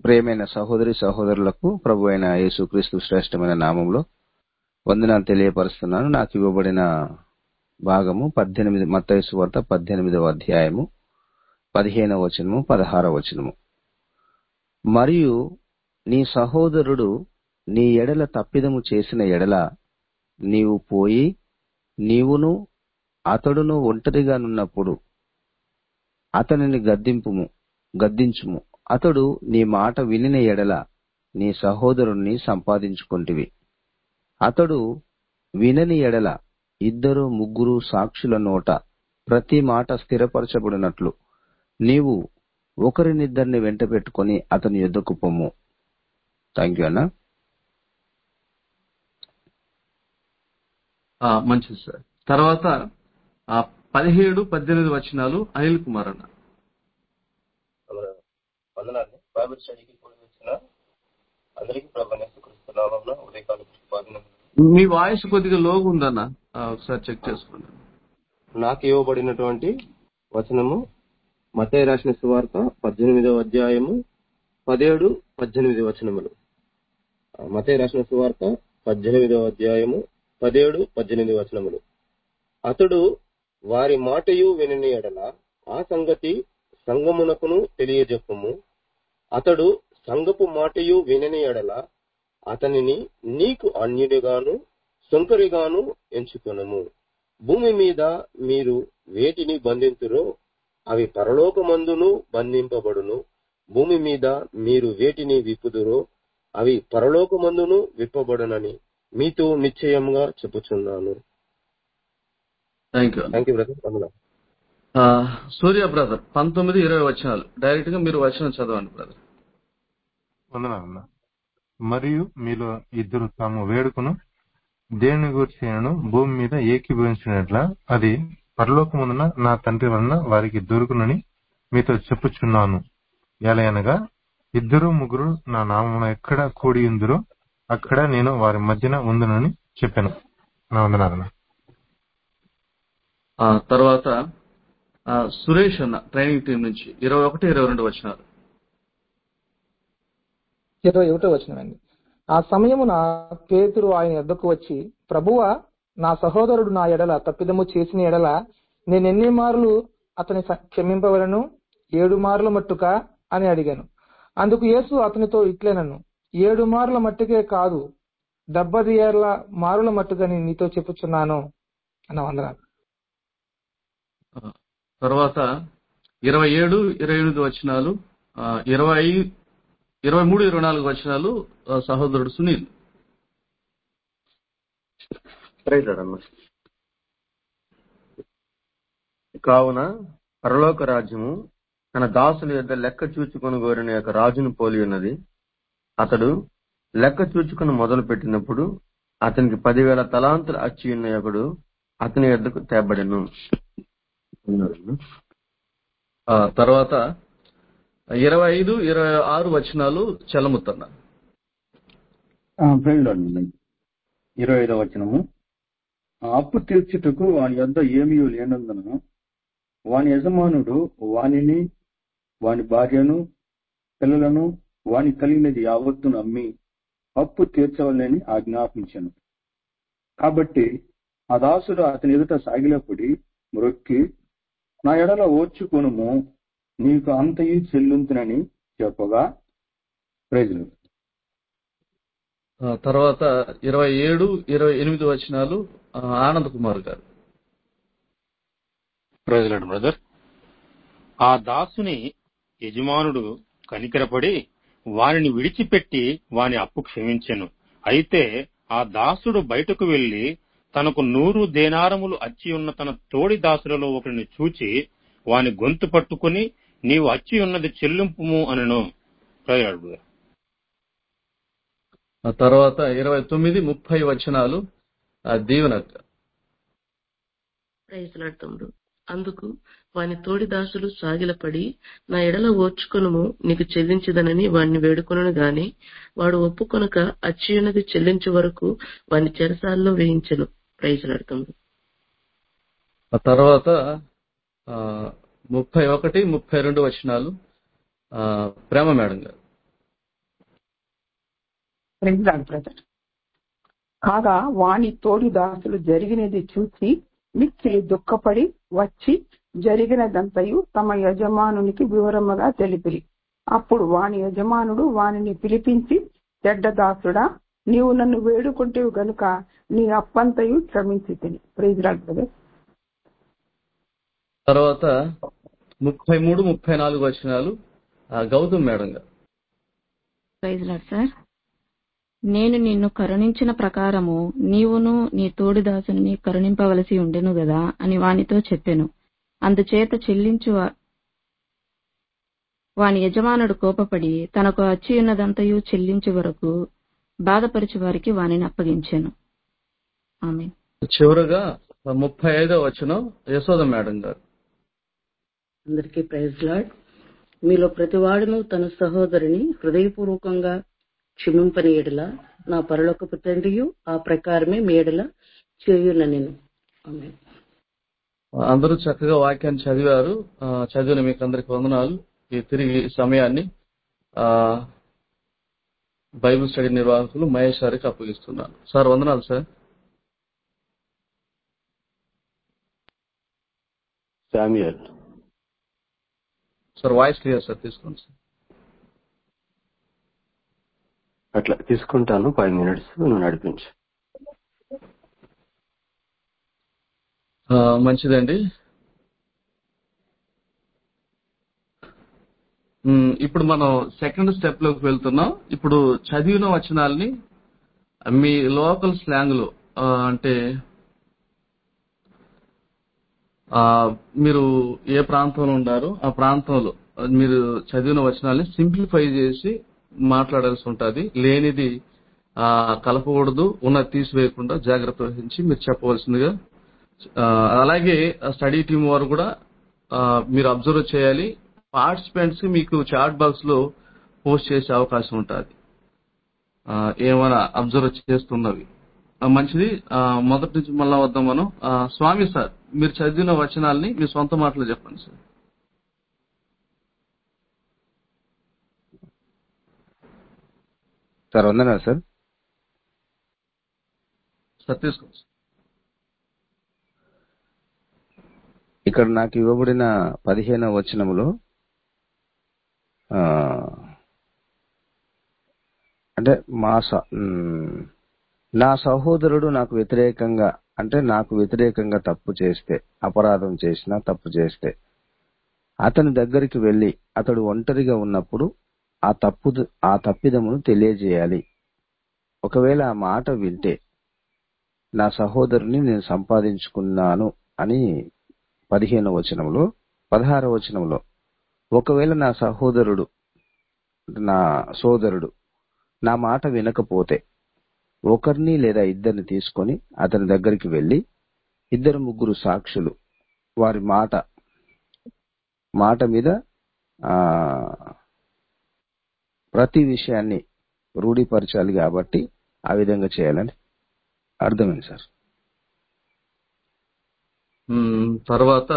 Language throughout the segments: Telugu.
ప్రియమైన సహోదరి సహోదరులకు ప్రభు అయిన యేసుక్రీస్తు శ్రేష్టమైన నామంలో వందనాలు తెలియపరుస్తున్నాను నాకు ఇవ్వబడిన భాగము పద్దెనిమిది మత్తయి సువార్త పద్దెనిమిదవ అధ్యాయము పదిహేనవ వచనము పదహారవ వచనము మరియు నీ సహోదరుడు నీ ఎడల తప్పిదము చేసిన ఎడల నీవు పోయి నీవును అతడును ఒంటరిగానున్నప్పుడు అతనిని గద్దింపుము గద్దించుము అతడు నీ మాట వినిన ఎడల నీ సహోదరుణ్ణి సంపాదించుకొంటివి అతడు వినని ఎడల ఇద్దరు ముగ్గురు సాక్షుల నోట ప్రతి మాట స్థిరపరచబడినట్లు నీవు ఒకరినిద్దరిని వెంట పెట్టుకుని అతని యుద్ధకు పొమ్ము థ్యాంక్ యూ అన్న ఆ, మంచిది సార్ తర్వాత ఆ, పదిహేడు పద్దెనిమిది వచనాలు అనిల్ కుమార్ అన్న మన వందనాన్ని బైబిల్ స్టడీకి కూడి వచ్చిన అందరికీ ప్రభాని సుకరిస్తున్నామన్న ఉదయకాల పుష్పాభినందనలు మీ వాయిస్ కొద్దిగా లోగు ఉందన్న ఆ, ఒకసారి చెక్ చేసుకోండి నాకు ఇవ్వబడినటువంటి వచనము మతయ్య రాసిన సువార్త పద్దెనిమిదవ అధ్యాయము పదిహేడు పద్దెనిమిది వచనములు ఆ, మతయ్య రాసిన సువార్త పద్దెనిమిదవ అధ్యాయము పదిహేడు పద్దెనిమిది వచనములు అతడు వారి మాటయు వినని ఎడల ఆ సంగతి సంగమునకును తెలియజెప్పుము అతడు సంగపు మాటయు వినని ఎడల అతనిని నీకు అన్యుడిగాను సుంకరిగాను ఎంచుకొనము భూమి మీద మీరు వేటిని బంధింతురో అవి పరలోకమందును బంధింపబడును భూమి మీద మీరు వేటిని విప్పుదురో అవి పరలోకమందును విప్పబడునని మీతో నిశ్చయంగా చెప్పుచున్నాను thank you thank you brother వందనాలు. ఆ, సూర్య బ్రదర్ పంతొమ్మిది ఇరవై వచనాలు డైరెక్ట్ గా మీరు వచనం చదవండి బ్రదర్ వందనాలన్న మరియు మీలో ఇద్దరు తాము వేడుకను దేని గురించినను భూమి మీద ఏకీభవించినట్ల అది పరలోకమున నా తండ్రి వలన వారికి దొరుకునని మీతో చెప్పుచున్నాను ఎలయనగా ఇద్దరు ముగ్గురు నా నామమున ఎక్కడ కూడి ఉందరో అక్కడ నేను వారి మధ్యన ఉందునని చెప్పాను నా వందనాలన్న ఆ తర్వాత ఆ, సురేష్ అన్న ట్రైనింగ్ టీం నుంచి ఇరవై ఒకటి ఇరవై రెండు వచనాలు ఇరవై ఒకటో వచనమండి ఆ సమయమున పేతురు ఆయన యొద్దకు వచ్చి ప్రభువ నా సహోదరుడు నా ఎడల తప్పిదము చేసిన ఎడల నేను ఎన్ని మార్లు అతని స- క్షమింపవలను ఏడు మార్ల మట్టుక అని అడిగాను అందుకు యేసు అతనితో ఇట్లేనను ఏడు మార్ల మట్టుకే కాదు డెబ్బది ఏళ్ల మారుల మట్టుకని నీతో చెప్పుచున్నాను అన్న వందనాలు ఆ, తర్వాత ఇరవై ఏడు ఇరవై ఎనిమిది వచనాలు ఆ, ఇరవై ఇరవై మూడు ఇరవై నాలుగు వచనాలు ఆ, సహోదరుడు సునీల్ ప్రైజ్ లార్డ్ అన్న. కావున పరలోక రాజ్యము తన దాసుల యొద్ద లెక్క చూచుకొని కోరిన యొక్క రాజును పోలి ఉన్నది అతడు లెక్క చూచుకొని మొదలు పెట్టినప్పుడు అతనికి పదివేల తలాంతులు అచ్చి ఉన్న ఒకడు అతని యొద్దకు తేబడెను ఉన్నాడు. ఆ, తర్వాత ఇరవై ఐదు ఇరవై ఆరు వచనాలు చలముత్తన్న ప్రేమిలోని ఇరవై ఐదవ వచనము ఆ అప్పు తీర్చుటకు వాని యొద్ద ఏమీ లేనందున వాని యజమానుడు వానిని వాని భార్యను పిల్లలను వాని కలిగినది యావత్తును అమ్మి అప్పు తీర్చవలని ఆజ్ఞాపించను కాబట్టి ఆ దాసుడు అతని ఎదుట సాగిలపడి మ్రొక్కి నా ఎడల ఓర్చుకొనుము నీకు అంతయు చెల్లింతునని చెప్పగా ప్రజలు ఆ, తర్వాత ఇరవై ఏడు ఇరవై ఎనిమిది వచనాలు ఆ, ఆనంద్ కుమార్ గారు ప్రజలడు బ్రదర్ ఆ దాసుని యజమానుడు కనికరపడి వానిని విడిచిపెట్టి వాని అప్పు క్షమించెను అయితే ఆ దాసుడు బయటకు వెళ్లి తనకు నూరు దేనారములు అచ్చి ఉన్న తన తోడి దాసులలో ఒకరిని చూచి వాని గొంతు పట్టుకుని నీవు అచ్చి ఉన్నది చెల్లింపుము అనను ప్రజలాడు బ్రదర్ ఆ తర్వాత ఇరవై తొమ్మిది ముప్పై వచనాలు ఆ, దీవెనక్క ప్రయత్నాడుతముడు అందుకు వాని తోడి దాసులు సాగిలపడి నా ఎడల ఓర్చుకొనుము నీకు చెల్లించదనని వాణ్ణి వేడుకొనను గాని వాడు ఒప్పుకొనక అచ్చియున్నది చెల్లించు వరకు వాని చెరసాల్లో వేయించెను ప్రయత్నాడుతముడు ఆ తర్వాత ఆ, ముప్పై ఒకటి ముప్పై రెండు వచనాలు ఆ, ప్రేమ మేడం గారు ప్రింటాడు బ్రదర్ కాగా వాని తోడి దాసులు జరిగినది చూసి మిక్కిలి దుఃఖపడి వచ్చి జరిగినదంతయు తమ యజమానునికి వివరముగా తెలిపిరి అప్పుడు వాని యజమానుడు వానిని పిలిపించి చెడ్డ దాసుడా నీవు నన్ను వేడుకుంటేవు గనుక నీ అప్పంతయు క్షమించి తిని ప్రైజ్రాడ్ బ్రదర్ తర్వాత ముప్పై మూడు ముప్పై నాలుగు వచనాలు ఆ, గౌతమ్ మేడం గారు ప్రైజ్ లార్డ్ సార్ నేను నిన్ను కరుణించిన ప్రకారము నీవును నీ తోడిదాసుని కరుణింపవలసి ఉండెను గదా అని వానితో చెప్పెను అందుచేత చెల్లించు వా- వాని యజమానుడు కోపపడి తనకు అచ్చి ఉన్నదంతయు చెల్లించు వరకు బాధపరచు వారికి వానిని అప్పగించెను ఆమె చివరగా ముప్పై ఐదో వచనం యశోద మేడం గారు అందరికీ ప్రైజ్ లాడ్ మీలో ప్రతివాడును తన సహోదరుని హృదయపూర్వకంగా క్షమింపని ఎడల నా పరలోకపు తండ్రియు ఆ ప్రకారమే మీ ఎడల చేయున నేను ఆమె అందరూ చక్కగా వాక్యాన్ని చదివారు ఆ, చదివిన మీకు అందరికి వందనాలు ఈ తిరిగి ఈ సమయాన్ని ఆ బైబిల్ స్టడీ నిర్వాహకులు మహేష్ గారికి అప్పగిస్తున్నాను సార్ వందనాలు sir Samuel sir voice clear sir తీసుకోండి సార్ అట్లా తీసుకుంటాను ఫైవ్ మినిట్స్ నువ్వు నడిపించు ఆ, మంచిదండి ఉమ్, ఇప్పుడు మనం సెకండ్ స్టెప్ లోకి వెళ్తున్నాం ఇప్పుడు చదివిన వచనాల్ని మీ లోకల్ స్లాంగ్ లో ఆ, అంటే ఆ, మీరు ఏ ప్రాంతంలో ఉన్నారో ఆ ప్రాంతంలో మీరు చదివిన వచనాల్ని సింప్లిఫై చేసి మాట్లాడాల్సి ఉంటుంది లేనిది ఆ, కలపకూడదు ఉన్నది తీసివేయకుండా జాగ్రత్త వహించి మీరు చెప్పవలసిందిగా ఆ, అలాగే స్టడీ టీం వారు కూడా ఆ, మీరు అబ్జర్వ్ చేయాలి పార్టిసిపెంట్స్ మీకు చాట్ బాక్స్ లో పోస్ట్ చేసే అవకాశం ఉంటుంది ఏమైనా అబ్జర్వ్ చేస్తున్నవి ఆ, మంచిది ఆ, మొదటి నుంచి మళ్ళా వద్దాం మనం ఆ, స్వామి సార్ మీరు చదివిన వచనాల్ని మీ సొంత మాటలు చెప్పండి సార్ సార్ వందనా సార్ సార్ తీసుకోండి సార్. ఇక్కడ నాకు ఇవ్వబడిన పదిహేనవ వచనములో ఆ, అంటే మా స- మ్, నా సహోదరుడు నాకు వ్యతిరేకంగా అంటే నాకు వ్యతిరేకంగా తప్పు చేస్తే అపరాధం చేసినా తప్పు చేస్తే అతని దగ్గరికి వెళ్లి అతడు ఒంటరిగా ఉన్నప్పుడు ఆ తప్పు ఆ తప్పిదమును తెలియజేయాలి ఒకవేళ ఆ మాట వింటే నా సహోదరుని నేను సంపాదించుకున్నాను అని పదిహేను వచనంలో పదహార వచనంలో ఒకవేళ నా సహోదరుడు నా సోదరుడు నా మాట వినకపోతే ఒకరిని లేదా ఇద్దరిని తీసుకొని అతని దగ్గరికి వెళ్లి ఇద్దరు ముగ్గురు సాక్షులు వారి మాట మాట మీద ఆ ప్రతి విషయాన్ని రూఢిపరచాలి కాబట్టి ఆ విధంగా చేయాలని అర్థమైంది సార్ మ్, తర్వాత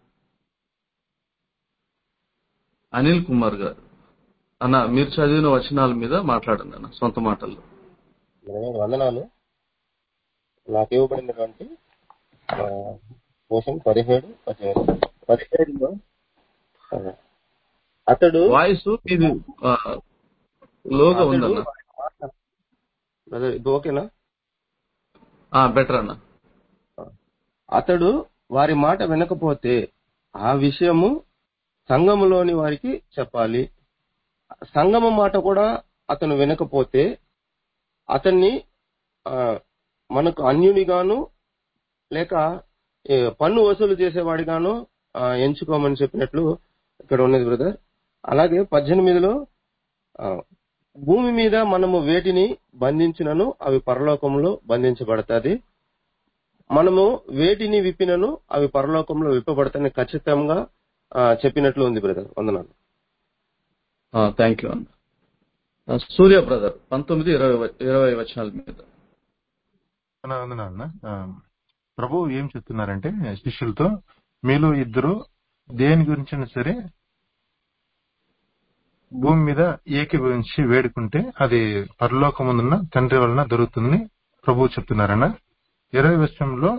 అనిల్ కుమార్ గారు అన్న మీరు చదివిన వచనాల మీద మాట్లాడండి అన్న సొంత మాటల్లో బ్రదర్ వందనాలు నాకు ఇవ్వబడినటువంటి ఆ, పోషన్ పదిహేడు పదిహేడు పదిహేడులో ఆ, అతడు వాయిస్ మీది ఆ, లోగా అతడు ఉందన్న బ్రదర్ ఇది ఓకేనా బెటర్ అన్న అతడు వారి మాట వినకపోతే ఆ విషయము సంఘములోని వారికి చెప్పాలి సంఘము మాట కూడా అతను వినకపోతే అతన్ని ఆ, మనకు అన్యునిగాను లేక ఏ, పన్ను వసూలు చేసేవాడిగాను ఆ, ఎంచుకోమని చెప్పినట్లు ఇక్కడ ఉన్నది బ్రదర్ అలాగే పద్దెనిమిదిలో ఆ, భూమి మీద మనము వేటిని బంధించినను అవి పరలోకంలో బంధించబడతాది మనము వేటిని విప్పినను అవి పరలోకంలో విప్పబడతాయని ఖచ్చితంగా ఆ, చెప్పినట్లు ఉంది బ్రదర్ వందనాలు థ్యాంక్ యూ అన్న ఆ, సూర్య బ్రదర్ పంతొమ్మిది ఇరవై వ- ఇరవై వచనాల మీద అలా ఉంది నాన్న ఆ, ప్రభువు ఏం చెప్తున్నారంటే శిష్యులతో మీలో ఇద్దరు దేని గురించైనా సరే భూమి మీద ఏకీభవించి వేడుకుంటే అది పరలోకముందున్న తండ్రి వలన దొరుకుతుందని ప్రభువు చెప్తున్నారన్న ఇరవై విషయంలో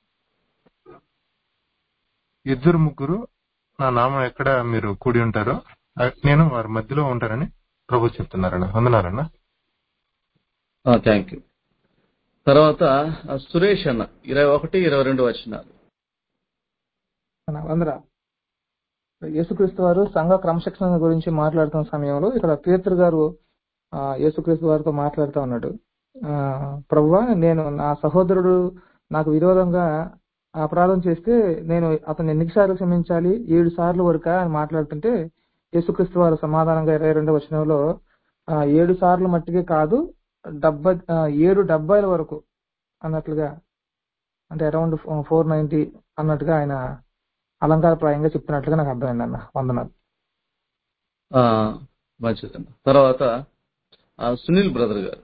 ఇద్దరు ముగ్గురు నా నామం ఎక్కడ మీరు కూడి ఉంటారో ఆ- నేను వారి మధ్యలో ఉంటానని ప్రభు చెప్తున్నారన్న వందనాలన్న థ్యాంక్ యూ తర్వాత ఆ, సురేష్ అన్న ఇరవై ఒకటి ఇరవై రెండు వచ్చినారు మన వందరా యేసుక్రీస్తు వారు సంఘ క్రమశిక్షణ గురించి మాట్లాడుతున్న సమయంలో ఇక్కడ పేతురు గారు ఆ, యేసుక్రీస్తు వారితో మాట్లాడుతూ ఉన్నాడు ఆ, ప్రభువా నేను నా సహోదరుడు నాకు విరోధంగా అపరాధం చేస్తే నేను అతను ఎన్నిసార్లు క్షమించాలి ఏడు సార్లు వరక అని మాట్లాడుతుంటే యేసుక్రీస్తు వారు సమాధానంగా ఇరవై రెండో వచనంలో ఆ, ఏడు సార్లు మట్టికే కాదు డెబ్బై ఆ, ఏడు డెబ్బైల వరకు అన్నట్లుగా అంటే అరౌండ్ ఫోర్ నైన్టీ అన్నట్టుగా ఆయన అలంకారప్రాయంగా చెప్తున్నట్లుగా నాకు అర్థమైంది అన్న వందనాలు ఆ, మంచిదన్న తర్వాత ఆ, సునీల్ బ్రదర్ గారు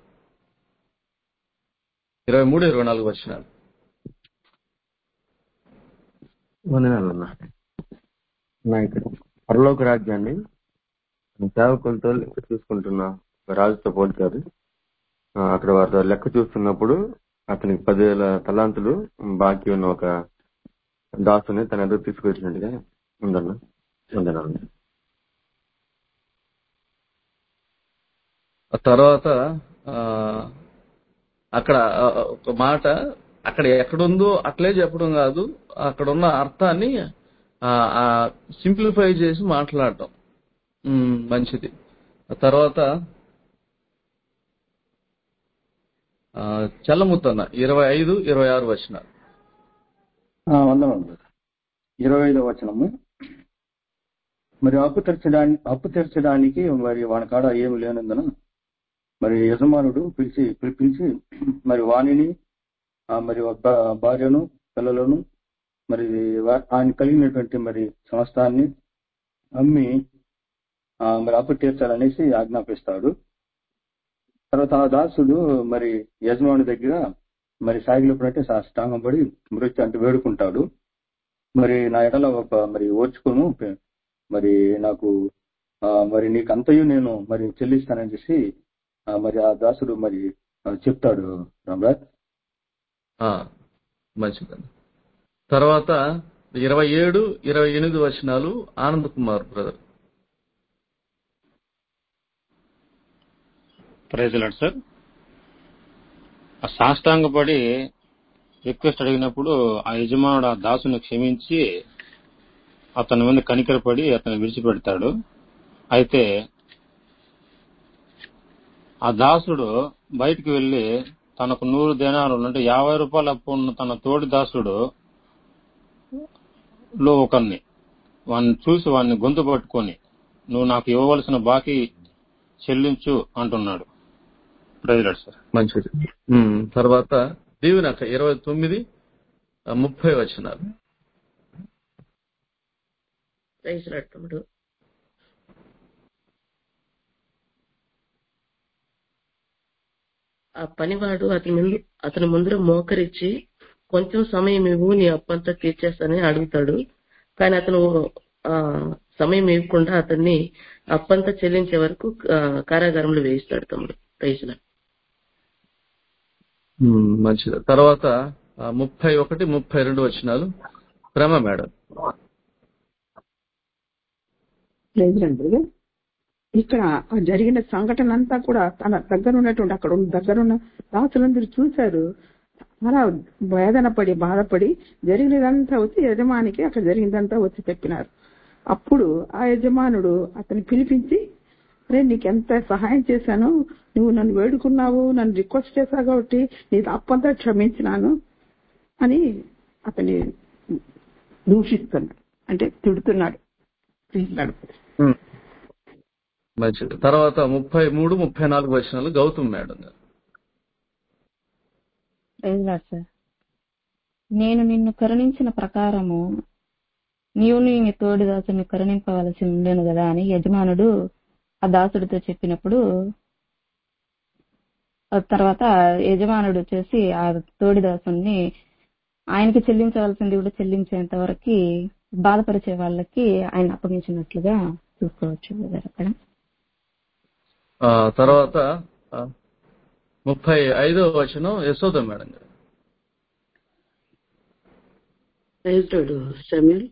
ఇరవై మూడు ఇరవై నాలుగు వచ్చినారు వందనాలన్నా నా ఇక్కడ పరలోక రాజ్యాన్ని సేవకులతో లెక్క చూసుకుంటున్న ఒక రాజుతో పోల్చారు ఆ, అక్కడ వారితో లెక్క చూస్తున్నప్పుడు అతనికి పదివేల తలాంతులు బాకీ ఉన్న ఒక దాసుని తన ఎదురు తీసుకొచ్చినట్టుగా ఉందన్న వందనాలు ఆ తర్వాత ఆ, అక్కడ ఆ, ఒక మాట అక్కడ ఎక్కడుందో అట్లే చెప్పడం కాదు అక్కడ ఉన్న అర్థాన్ని సింప్లిఫై చేసి మాట్లాడటం ఉమ్, మంచిది ఆ తర్వాత ఆ, చల్లముత్తన్న ఇరవై ఐదు ఇరవై ఆరు వచ్చిన ఆ, వందనాలు ఇరవై ఐదో వచనము మరి అప్పు తీర్చడానికి అప్పు తీర్చడానికి మరి వాని కాడ ఏమి లేనందున మరి యజమానుడు పిలిచి పిలిపించి మరి వాణిని ఆ, మరి ఒక భార్యను పిల్లలను మరి వా- ఆయన కలిగినటువంటి మరి సంస్థాన్ని అమ్మి ఆ, మరి అప్పు తీర్చాలనేసి ఆజ్ఞాపిస్తాడు తర్వాత ఆ దాసుడు మరి యజమాని దగ్గర మరి సాగిలప్పుడంటే సాష్టాంగం పడి మృత్యు అంటే వేడుకుంటాడు మరి నా ఎడల ఒక మరి ఓర్చుకోను మరి నాకు ఆ, మరి నీకు అంతయు నేను మరి చెల్లిస్తానని చెప్పి ఆ, మరి ఆ దాసుడు మరి ఆ, చెప్తాడు రామరాజ్ ఆ, మంచిదండి తర్వాత ఇరవై ఏడు ఇరవై ఎనిమిది వచనాలు Anand Kumar brother praise lord sir ఆ సాష్టాంగపడి రిక్వెస్ట్ అడిగినప్పుడు ఆ యజమానుడు ఆ దాసుని క్షమించి అతని మీద కనికరపడి అతను విడిచిపెడతాడు అయితే ఆ దాసుడు బయటికి వెళ్లి తనకు నూరు దేనాలు అంటే యాభై రూపాయలు అప్పు ఉన్న తన తోడి దాసుడు లో ఒకరిని వాడిని చూసి వాడిని గొంతు పట్టుకొని నువ్వు నాకు ఇవ్వవలసిన బాకీ చెల్లించు అంటున్నాడు ప్రైజ్లాడ్ సార్ మంచిది ఉమ్, తర్వాత దీవెనక ఇరవై తొమ్మిది ఆ, ముప్పై వచనాలు ప్రైజ్ లార్డ్ తమ్ముడు ఆ పనివాడు అతని ముందు అతని ముందర మోకరించి కొంచెం సమయం ఇవ్వు నీ అప్పంతా తీర్చేస్తానని అడుగుతాడు కానీ అతను ఆ సమయం ఇవ్వకుండా అతన్ని అప్పంతా చెల్లించే వరకు ఆ, కారాగారంలో వేయిస్తాడు తమ్ముడు ప్రైజ్ లార్డ్ ఉమ్, మంచిది తర్వాత ఆ, ముప్పై ఒకటి ముప్పై రెండు వచనాలు ప్రేమ మేడం లేదండి ఇక్కడ ఆ జరిగిన సంఘటన అంతా కూడా తన దగ్గర ఉన్నటువంటి అక్కడ ఉన్న దగ్గరున్న దాసులందరూ చూశారు చాలా వేదన పడి బాధపడి జరిగినదంతా వచ్చి యజమానికి అక్కడ జరిగిందంతా వచ్చి చెప్పినారు అప్పుడు ఆ యజమానుడు అతన్ని పిలిపించి అరే నీకు ఎంత సహాయం చేశాను నువ్వు నన్ను వేడుకున్నావు నన్ను రిక్వెస్ట్ చేశావు కాబట్టి నీ అప్పంతా క్షమించినాను అని అతన్ని దూషిస్తున్నాడు అంటే తిడుతున్నాడు తిడుతున్నాడు ఉమ్, మంచిది తర్వాత ముప్పై మూడు ముప్పై నాలుగు వచనాలు గౌతమ్ మేడం గారు ప్రైజ్ లార్డ్ సార్ నేను నిన్ను కరుణించిన ప్రకారము నీవు నీ తోడి దాసుని కరుణింపవలసి ఉండేను కదా అని యజమానుడు ఆ దాసుడితో చెప్పినప్పుడు ఆ తర్వాత యజమానుడు వచ్చేసి ఆ తోడి దాసుని ఆయనకి చెల్లించవలసింది కూడా చెల్లించేంత వరకు బాధపరిచే వాళ్ళకి ఆయన అప్పగించినట్లుగా చూసుకోవచ్చు కదా అక్కడ ఆ, తర్వాత ఆ, ముప్పై ఐదో వచనం యశోద మేడం గారు ప్రైజ్లాడు సమీల్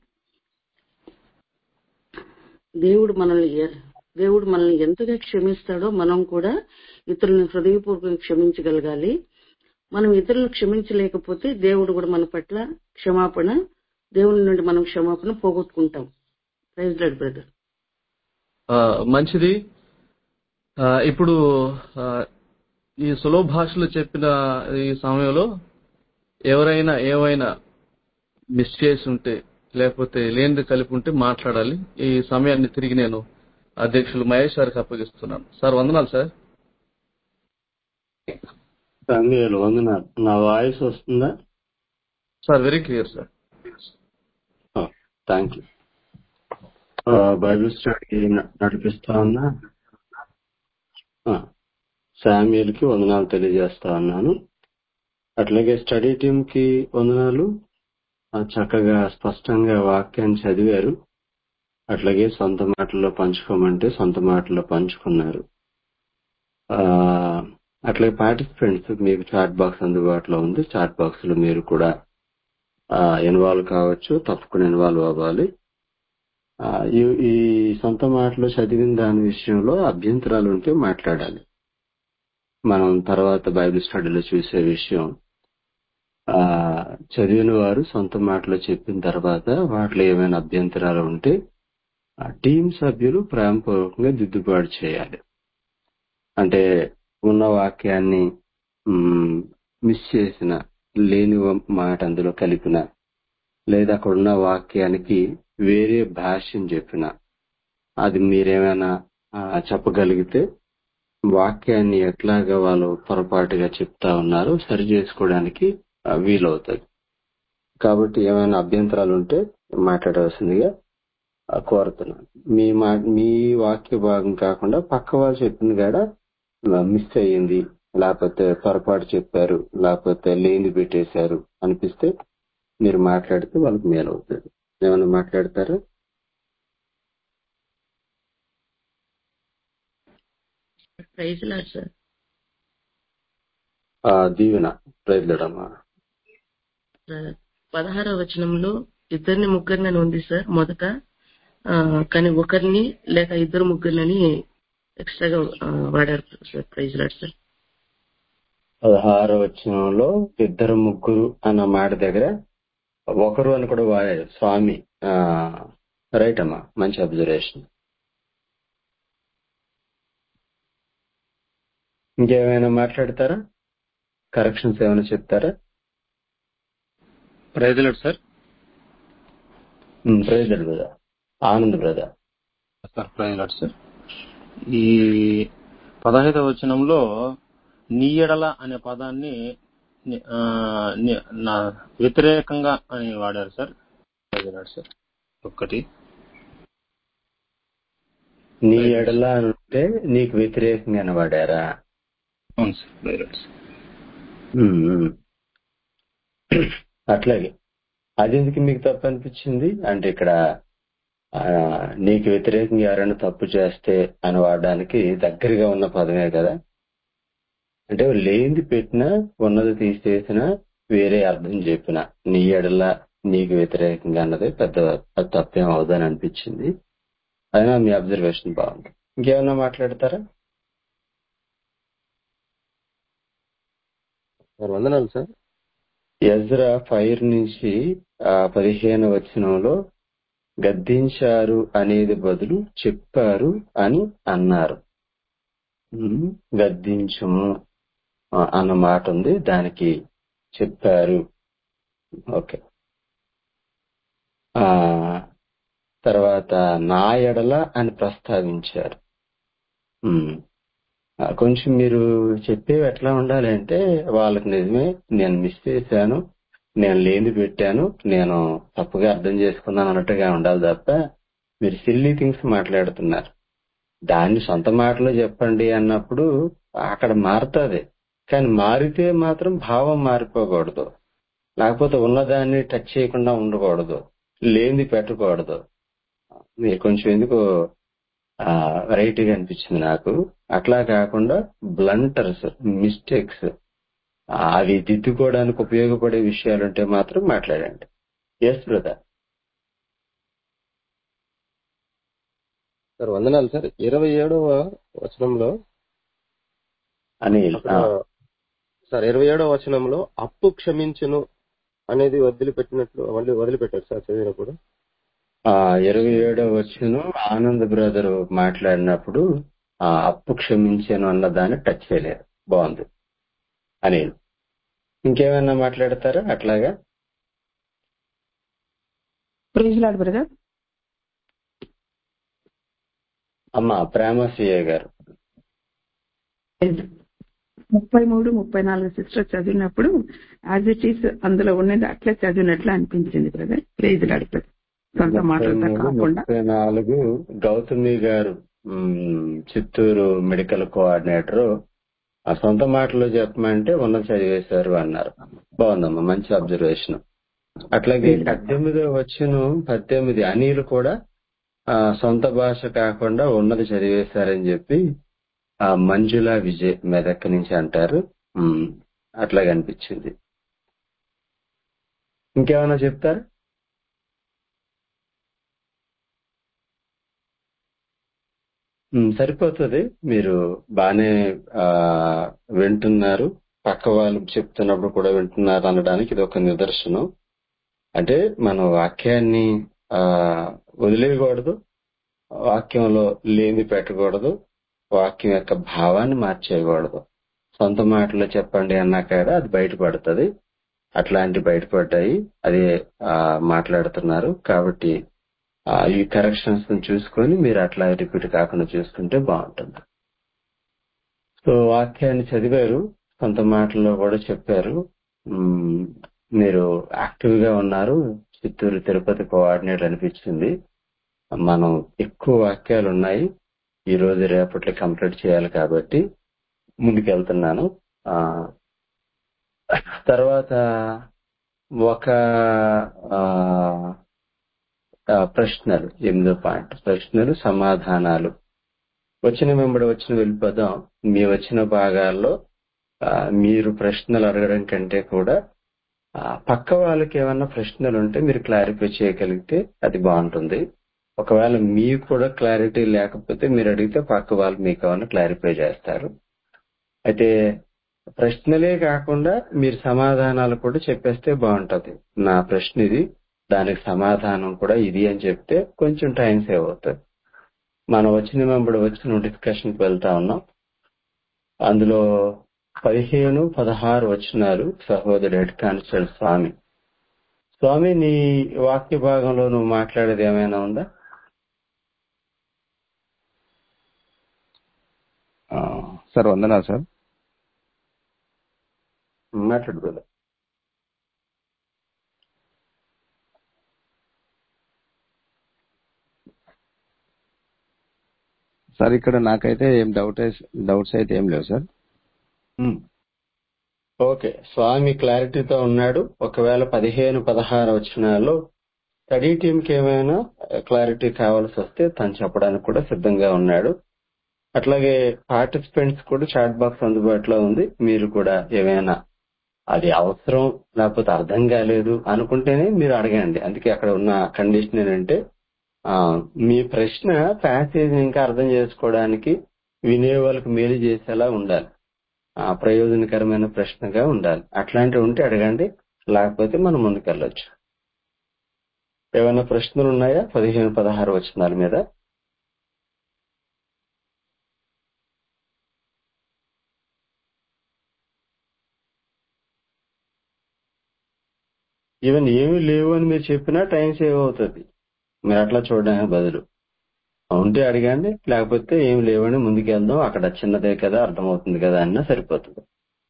దేవుడు మనల్ని ఎ- దేవుడు మనల్ని ఎంతగా క్షమిస్తాడో మనం కూడా ఇతరులను హృదయపూర్వకంగా క్షమించగలగాలి మనం ఇతరులను క్షమించలేకపోతే దేవుడు కూడా మన పట్ల క్షమాపణ దేవుని నుండి మనం క్షమాపణ పోగొట్టుకుంటాం ప్రైజ్లాడు బ్రదర్ ఆ, మంచిది ఆ, ఇప్పుడు ఆ, ఈ సులభ భాషలో చెప్పిన ఈ సమయంలో ఎవరైనా ఏమైనా మిస్ చేసి ఉంటే లేకపోతే లేనిది కలిపి ఉంటే మాట్లాడాలి ఈ సమయాన్ని తిరిగి నేను అధ్యక్షులు మహేష్ గారికి అప్పగిస్తున్నాను సార్ వందనాలు సార్ సందేహాలు వందనాలు నా వాయిస్ వస్తుందా sir very clear sir thank you Bible study న- నడిపిస్తా ఉన్నా శామ్యుల్ కి వందనాలు తెలియజేస్తా ఉన్నాను అట్లాగే స్టడీ టీమ్ కి వందనాలు ఆ, చక్కగా స్పష్టంగా వాక్యాన్ని చదివారు అట్లాగే సొంత మాటల్లో పంచుకోమంటే సొంత మాటల్లో పంచుకున్నారు ఆ, అట్లాగే పార్టిసిపెంట్స్ మీకు చాట్ బాక్స్ అందుబాటులో ఉంది చాట్ బాక్స్ లో మీరు కూడా ఇన్వాల్వ్ కావచ్చు తప్పకుండా ఇన్వాల్వ్ అవ్వాలి ఆ, ఈ ఈ సొంత మాటలో చదివిన దాని విషయంలో అభ్యంతరాలు ఉంటే మాట్లాడాలి మనం తర్వాత బైబిల్ స్టడీలో చూసే విషయం ఆ చదివిన వారు సొంత మాటలో చెప్పిన తర్వాత వాటిలో ఏమైనా అభ్యంతరాలు ఉంటే ఆ టీం సభ్యులు ప్రేమపూర్వకంగా దిద్దుబాటు చేయాలి అంటే ఉన్న వాక్యాన్ని మ్, మిస్ చేసిన లేని వ- మాట అందులో కలిపిన లేదా అక్కడ ఉన్న వాక్యానికి వేరే భాష్యం చెప్పిన అది మీరేమైనా ఆ, చెప్పగలిగితే వాక్యాన్ని ఎట్లాగా వాళ్ళు పొరపాటుగా చెప్తా ఉన్నారో సరి చేసుకోవడానికి ఆ, వీలవుతుంది కాబట్టి ఏమైనా అభ్యంతరాలు ఉంటే మాట్లాడవలసిందిగా ఆ, కోరుతున్నాను మీ మా మీ వాక్య భాగం కాకుండా పక్క వాళ్ళు చెప్పింది కూడా మిస్ అయ్యింది లేకపోతే పొరపాటు చెప్పారు లేకపోతే లేని పెట్టేశారు అనిపిస్తే మీరు మాట్లాడితే వాళ్ళకి మేలు అవుతుంది ఏమైనా మాట్లాడతారా ప్రైజ్ లాడ్ సార్ ఆ, దీవెన ప్రజలడమ్మా సార్ పదహారవ వచనంలో ఇద్దరిని ముగ్గురిని అని ఉంది సార్ మొదట ఆ, కానీ ఒకరిని లేక ఇద్దరు ముగ్గురిని ఎక్స్ట్రాగా ఆ, వాడారు సార్ ప్రైజ్ లాడ్ సార్ పదహారో వచనంలో ఇద్దరు ముగ్గురు అన్న మాట దగ్గర ఒకరు అని కూడా వాడారు స్వామి ఆ, రైట్ అమ్మా మంచి అబ్జర్వేషన్ ఇంకేమైనా మాట్లాడతారా కరెక్షన్స్ ఏమైనా చెప్తారా praise lord sir praise brother Anand brother sir praise lord sir ఈ పదహైదవ వచనంలో నీయడల అనే పదాన్ని ని- ఆ, ని- నా వ్యతిరేకంగా అని వాడారు సార్ ప్రైజ్లాడు సార్ ఒక్కటి నీ ఎడల అని అంటే నీకు వ్యతిరేకంగా వాడారా అవును సార్ ప్రైజ్లాడు సార్ ఉమ్, ఉమ్. అట్లాగే అది ఎందుకు మీకు తప్పు అనిపించింది అంటే ఇక్కడ ఆ, నీకు వ్యతిరేకంగా ఎవరైనా తప్పు చేస్తే అని వాడడానికి దగ్గరగా ఉన్న పదమే కదా అంటే లేనిది పెట్టినా ఉన్నది తీసేసినా వేరే అర్థం చెప్పిన నీ ఎడల నీకు వ్యతిరేకంగా అన్నది పెద్ద అది తప్పేం అవుదని అనిపించింది అయినా మీ అబ్జర్వేషన్ బాగుంది ఇంకేమన్నా మాట్లాడతారా సార్ వందనాలు సార్ ఎజ్రా ఫైర్ నుంచి ఆ పదిహేను వచనంలో గద్దించారు అనేది బదులు చెప్పారు అని అన్నారు ఉమ్, గద్దించము ఆ, అన్న మాట ఉంది దానికి చెప్పారు ఓకే ఆ తర్వాత నా ఎడల అని ప్రస్తావించారు ఉమ్. ఆ, కొంచెం మీరు చెప్పేవి ఎట్లా ఉండాలి అంటే వాళ్ళకి నిజమే నేను మిస్ చేశాను నేను లేని పెట్టాను నేను తప్పుగా అర్థం చేసుకున్నాను అన్నట్టుగా ఉండాలి తప్ప మీరు సిల్లీ థింగ్స్ మాట్లాడుతున్నారు దాన్ని సొంత మాటలో చెప్పండి అన్నప్పుడు అక్కడ మారుతుంది కానీ మారితే మాత్రం భావం మారిపోకూడదు లేకపోతే ఉన్నదాన్ని టచ్ చేయకుండా ఉండకూడదు లేనిది పెట్టకూడదు మీరు కొంచెం ఎందుకు వెరైటీ గా అనిపించింది నాకు అట్లా కాకుండా బ్లంటర్స్ మిస్టేక్స్ అవి దిద్దుకోవడానికి ఉపయోగపడే విషయాలు ఉంటే మాత్రం మాట్లాడండి ఎస్ బ్రదర్ సార్ వందనాలు సార్ ఇరవై ఏడవ వచనంలో అనిల్ అక్కడ సార్ ఇరవై ఏడవ వచనంలో అప్పు క్షమించును అనేది వదిలిపెట్టినట్లు మళ్ళీ వదిలిపెట్టారు సార్ చదివినప్పుడు ఆ ఇరవై ఏడవ వచ్చును ఆనంద్ బ్రదర్ మాట్లాడినప్పుడు ఆ అప్పు క్షమించాను అన్న దాన్ని టచ్ చేయలేదు బాగుంది అనిల్ ఇంకేమైనా మాట్లాడతారా అట్లాగా ప్రైజ్ లాడ్ బ్రదర్ అమ్మ ప్రేమ సిఏ గారు ముప్పై మూడు ముప్పై నాలుగు సిస్టర్ చదివినప్పుడు యాజ్ ఇట్ ఈస్ అందులో ఉన్నది అట్లే చదివినట్లు అనిపించింది బ్రదర్ ప్రైజ్ లాడ్ బ్రదర్ సొంత ముప్పై మాటలతో మూడు కాకుండా ముప్పై నాలుగు గౌతమి గారు మ్, చిత్తూరు మెడికల్ కోఆర్డినేటర్ ఆ సొంత మాటలో చెప్పమంటే ఉన్నది చదివేశారు అన్నారు బాగుందమ్మా మంచి అబ్జర్వేషన్ అట్లాగే పద్దెనిమిదో వచ్చిన పద్దెనిమిది అనిల్ కూడా ఆ సొంత భాష కాకుండా ఉన్నది చదివేశారని చెప్పి ఆ మంజుల విజయ్ మెదక్ నుంచి అంటారు మ్, అట్లాగే అనిపించింది ఇంకేమైనా చెప్తారా ఉమ్, సరిపోతుంది మీరు బానే ఆ, వింటున్నారు పక్క వాళ్ళు చెప్తున్నప్పుడు కూడా వింటున్నారు అనడానికి ఇది ఒక నిదర్శనం అంటే మన వాక్యాన్ని ఆ వదిలేయకూడదు వాక్యంలో లేని పెట్టకూడదు వాక్యం యొక్క భావాన్ని మార్చేయకూడదు సొంత మాటలో చెప్పండి అన్నాక అది బయటపడుతుంది అట్లాంటి బయటపడ్డాయి అదే ఆ, మాట్లాడుతున్నారు కాబట్టి ఆ, ఈ కరెక్షన్స్ చూసుకొని మీరు అట్లా రిపీట్ కాకుండా చూసుకుంటే బాగుంటుంది సో వాక్యాన్ని చదివారు సొంత మాటల్లో కూడా చెప్పారు మ్మ్, మీరు యాక్టివ్ గా ఉన్నారు చిత్తూరు తిరుపతి కోఆర్డినేట్ అనిపించింది మనం ఎక్కువ వాక్యాలు ఉన్నాయి ఈ రోజు రేపట్లో కంప్లీట్ చేయాలి కాబట్టి ముందుకెళ్తున్నాను ఆ, తర్వాత ఒక ఆ, ఆ, ప్రశ్నలు ఎనిమిదో పాయింట్ ప్రశ్నలు సమాధానాలు వచ్చిన వెంబడి వచ్చిన వెళ్ళిపోదాం మీ వచ్చిన భాగాల్లో ఆ, మీరు ప్రశ్నలు అడగడం కంటే కూడా ఆ, పక్క వాళ్ళకి ఏమన్నా ప్రశ్నలు ఉంటే మీరు క్లారిఫై చేయగలిగితే అది బాగుంటుంది ఒకవేళ మీకు కూడా క్లారిటీ లేకపోతే మీరు అడిగితే పక్క వాళ్ళు మీకు ఏమన్నా క్లారిఫై చేస్తారు అయితే ప్రశ్నలే కాకుండా మీరు సమాధానాలు కూడా చెప్పేస్తే బాగుంటది నా ప్రశ్న ఇది దానికి సమాధానం కూడా ఇది అని చెప్తే కొంచెం టైం సేవ్ అవుతుంది మనం వచ్చిన వెంబడి వచ్చిన డిస్కషన్కి వెళ్తా ఉన్నాం అందులో పదిహేను పదహారు వచనాలు సహోదరు హెడ్ కానిస్టేబుల్ స్వామి స్వామి నీ వాక్య భాగంలో నువ్వు మాట్లాడేది ఏమైనా ఉందా ఆ, సార్ వందనాలు సార్ మాట్లాడు brother. సార్ ఇక్కడ నాకైతే ఏం డౌట్ డౌట్స్ అయితే ఏం లేవు సార్ ఉమ్. ఓకే స్వామి క్లారిటీతో ఉన్నాడు ఒకవేళ పదిహేను పదహారు వచనాల్లో స్టడీ టీంకి ఏమైనా క్లారిటీ కావాల్సి వస్తే తను చెప్పడానికి కూడా సిద్ధంగా ఉన్నాడు అట్లాగే పార్టిసిపెంట్స్ కూడా చాట్ బాక్స్ అందుబాటులో ఉంది మీరు కూడా ఏమైనా అది అవసరం లేకపోతే అర్థం కాలేదు అనుకుంటేనే మీరు అడగండి అందుకే అక్కడ ఉన్న కండిషన్ ఏంటంటే ఆ, మీ ప్రశ్న ప్యాసేజ్ ఇంకా అర్థం చేసుకోవడానికి వినే వాళ్ళకి మేలు చేసేలా ఉండాలి ఆ, ప్రయోజనకరమైన ప్రశ్నగా ఉండాలి అట్లాంటివి ఉంటే అడగండి లేకపోతే మనం ముందుకెళ్ళొచ్చు ఏమైనా ప్రశ్నలు ఉన్నాయా పదిహేను పదహారు వచనాల మీద ఈవెన్ ఏమీ లేవు అని మీరు చెప్పినా టైం సేవ్ అవుతుంది మీరు అట్లా చూడడానికి బదులు ఉంటే అడగండి లేకపోతే ఏం లేవని ముందుకెళ్దాం అక్కడ చిన్నదే కదా అర్థమవుతుంది కదా అన్నా సరిపోతుంది